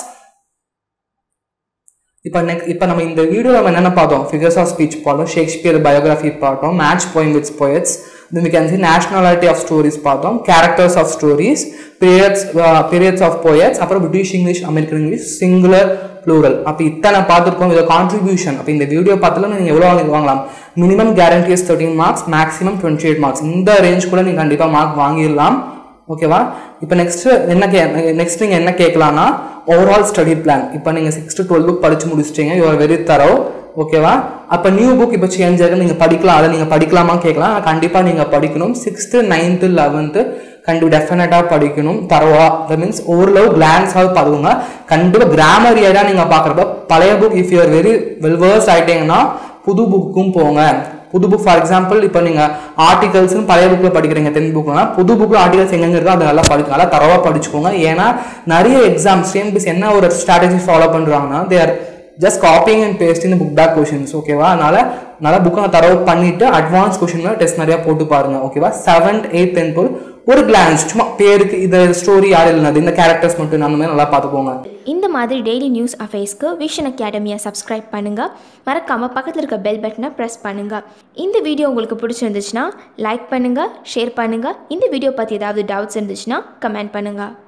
இப்போ நெக்ஸ்ட் இப்போ நம்ம இந்த வீடியோ நம்ம என்னென்ன பார்த்தோம் ஃபிகர்ஸ் ஆஃப் ஸ்பீச் பார்த்தோம் ஷேக்ஸ்பியர் பயோகிராஃபி பார்த்தோம் match poems with poets then we can see nationality of stories பார்த்தோம் characters of stories periods periods of poets அப்புறம் British English American English singular plural அப்போ இத்தனை பார்த்துருக்கோம் இதோட கான்ட்ரிபியூஷன் அப்போ இந்த வீடியோ பார்த்துல நீங்கள் எவ்வளோ வாங்கி வாங்கலாம் minimum guarantee is thirteen marks maximum twenty eight marks இந்த ரேஞ்ச் கூட நீங்கள் கண்டிப்பாக மார்க் வாங்கிடலாம் ஓகேவா இப்போ நெக்ஸ்ட் என்ன கே நெக்ஸ்ட் நீங்கள் என்ன கேட்கலாம்னா ஓவரால் ஸ்டடி பிளான் இப்போ நீங்கள் சிக்ஸ்த் டுவெல் புக் படிச்சு முடிச்சிட்டீங்க யூ ஆர் வெரி தரோ ஓகேவா அப்போ நியூ புக் இப்போ சேஞ்ச் ஆகுது நீங்கள் படிக்கலாம் அதை நீங்கள் படிக்கலாமா கேட்கலாம் கண்டிப்பாக நீங்கள் படிக்கணும் சிக்ஸ்த்து நைன்த்து லெவன்த்து கண்டிப்பாக டெஃபினட்டாக படிக்கணும் தரவா தட் மீன்ஸ் ஓரளவு கிளான்ஸாவது பார்த்துக்கோங்க கண்டிப்பாக கிராமர் ஏடா நீங்கள் பார்க்குறப்ப பழைய book if you're very well versed ஆகிட்டீங்கன்னா புது புக்கும் போங்க புது புக் ஃபார் எக்ஸாம்பிள் இப்போ நீங்கள் ஆர்டிகல்ஸ்னு பழைய புக்கில் படிக்கிறீங்க டென்த் புக்னா புது புக்கில் ஆர்டிகல்ஸ் எங்கெங்க இருக்கோ அதை நல்லா படிச்சு நல்லா தரவாக படிச்சுக்கோங்க ஏன்னா நிறைய எக்ஸாம்ஸ் சேம் பிஸ் என்ன ஒரு ஸ்ட்ராட்டஜி ஃபாலோ பண்ணுறாங்கன்னா they are just copying and pasting இந்த புக் பேக் கொஷின்ஸ் ஓகேவா அதனால நல்லா புக்கை தரவு பண்ணிட்டு அட்வான்ஸ் கொஷின்ல டெஸ்ட் நிறைய போட்டு பாருங்க ஓகேவா செவன்த் எயித் டென்த் ஒரு கிளான்ஸ் சும்மா பேருக்கு இந்த ஸ்டோரி யார் எழுதினது இந்த கேரக்டர்ஸ் மட்டும் அந்த மாதிரி நல்லா பார்த்துக்கோங்க இந்த மாதிரி டெய்லி நியூஸ் அஃபேர்ஸ்க்கு விஷன் அகாடமியை சப்ஸ்கிரைப் பண்ணுங்கள் மறக்காமல் பக்கத்தில் இருக்க பெல் பட்டனை ப்ரெஸ் பண்ணுங்கள் இந்த வீடியோ உங்களுக்கு பிடிச்சிருந்துச்சுன்னா லைக் பண்ணுங்கள் ஷேர் பண்ணுங்கள் இந்த வீடியோ பற்றி ஏதாவது டவுட்ஸ் இருந்துச்சுன்னா கமெண்ட் பண்ணுங்கள்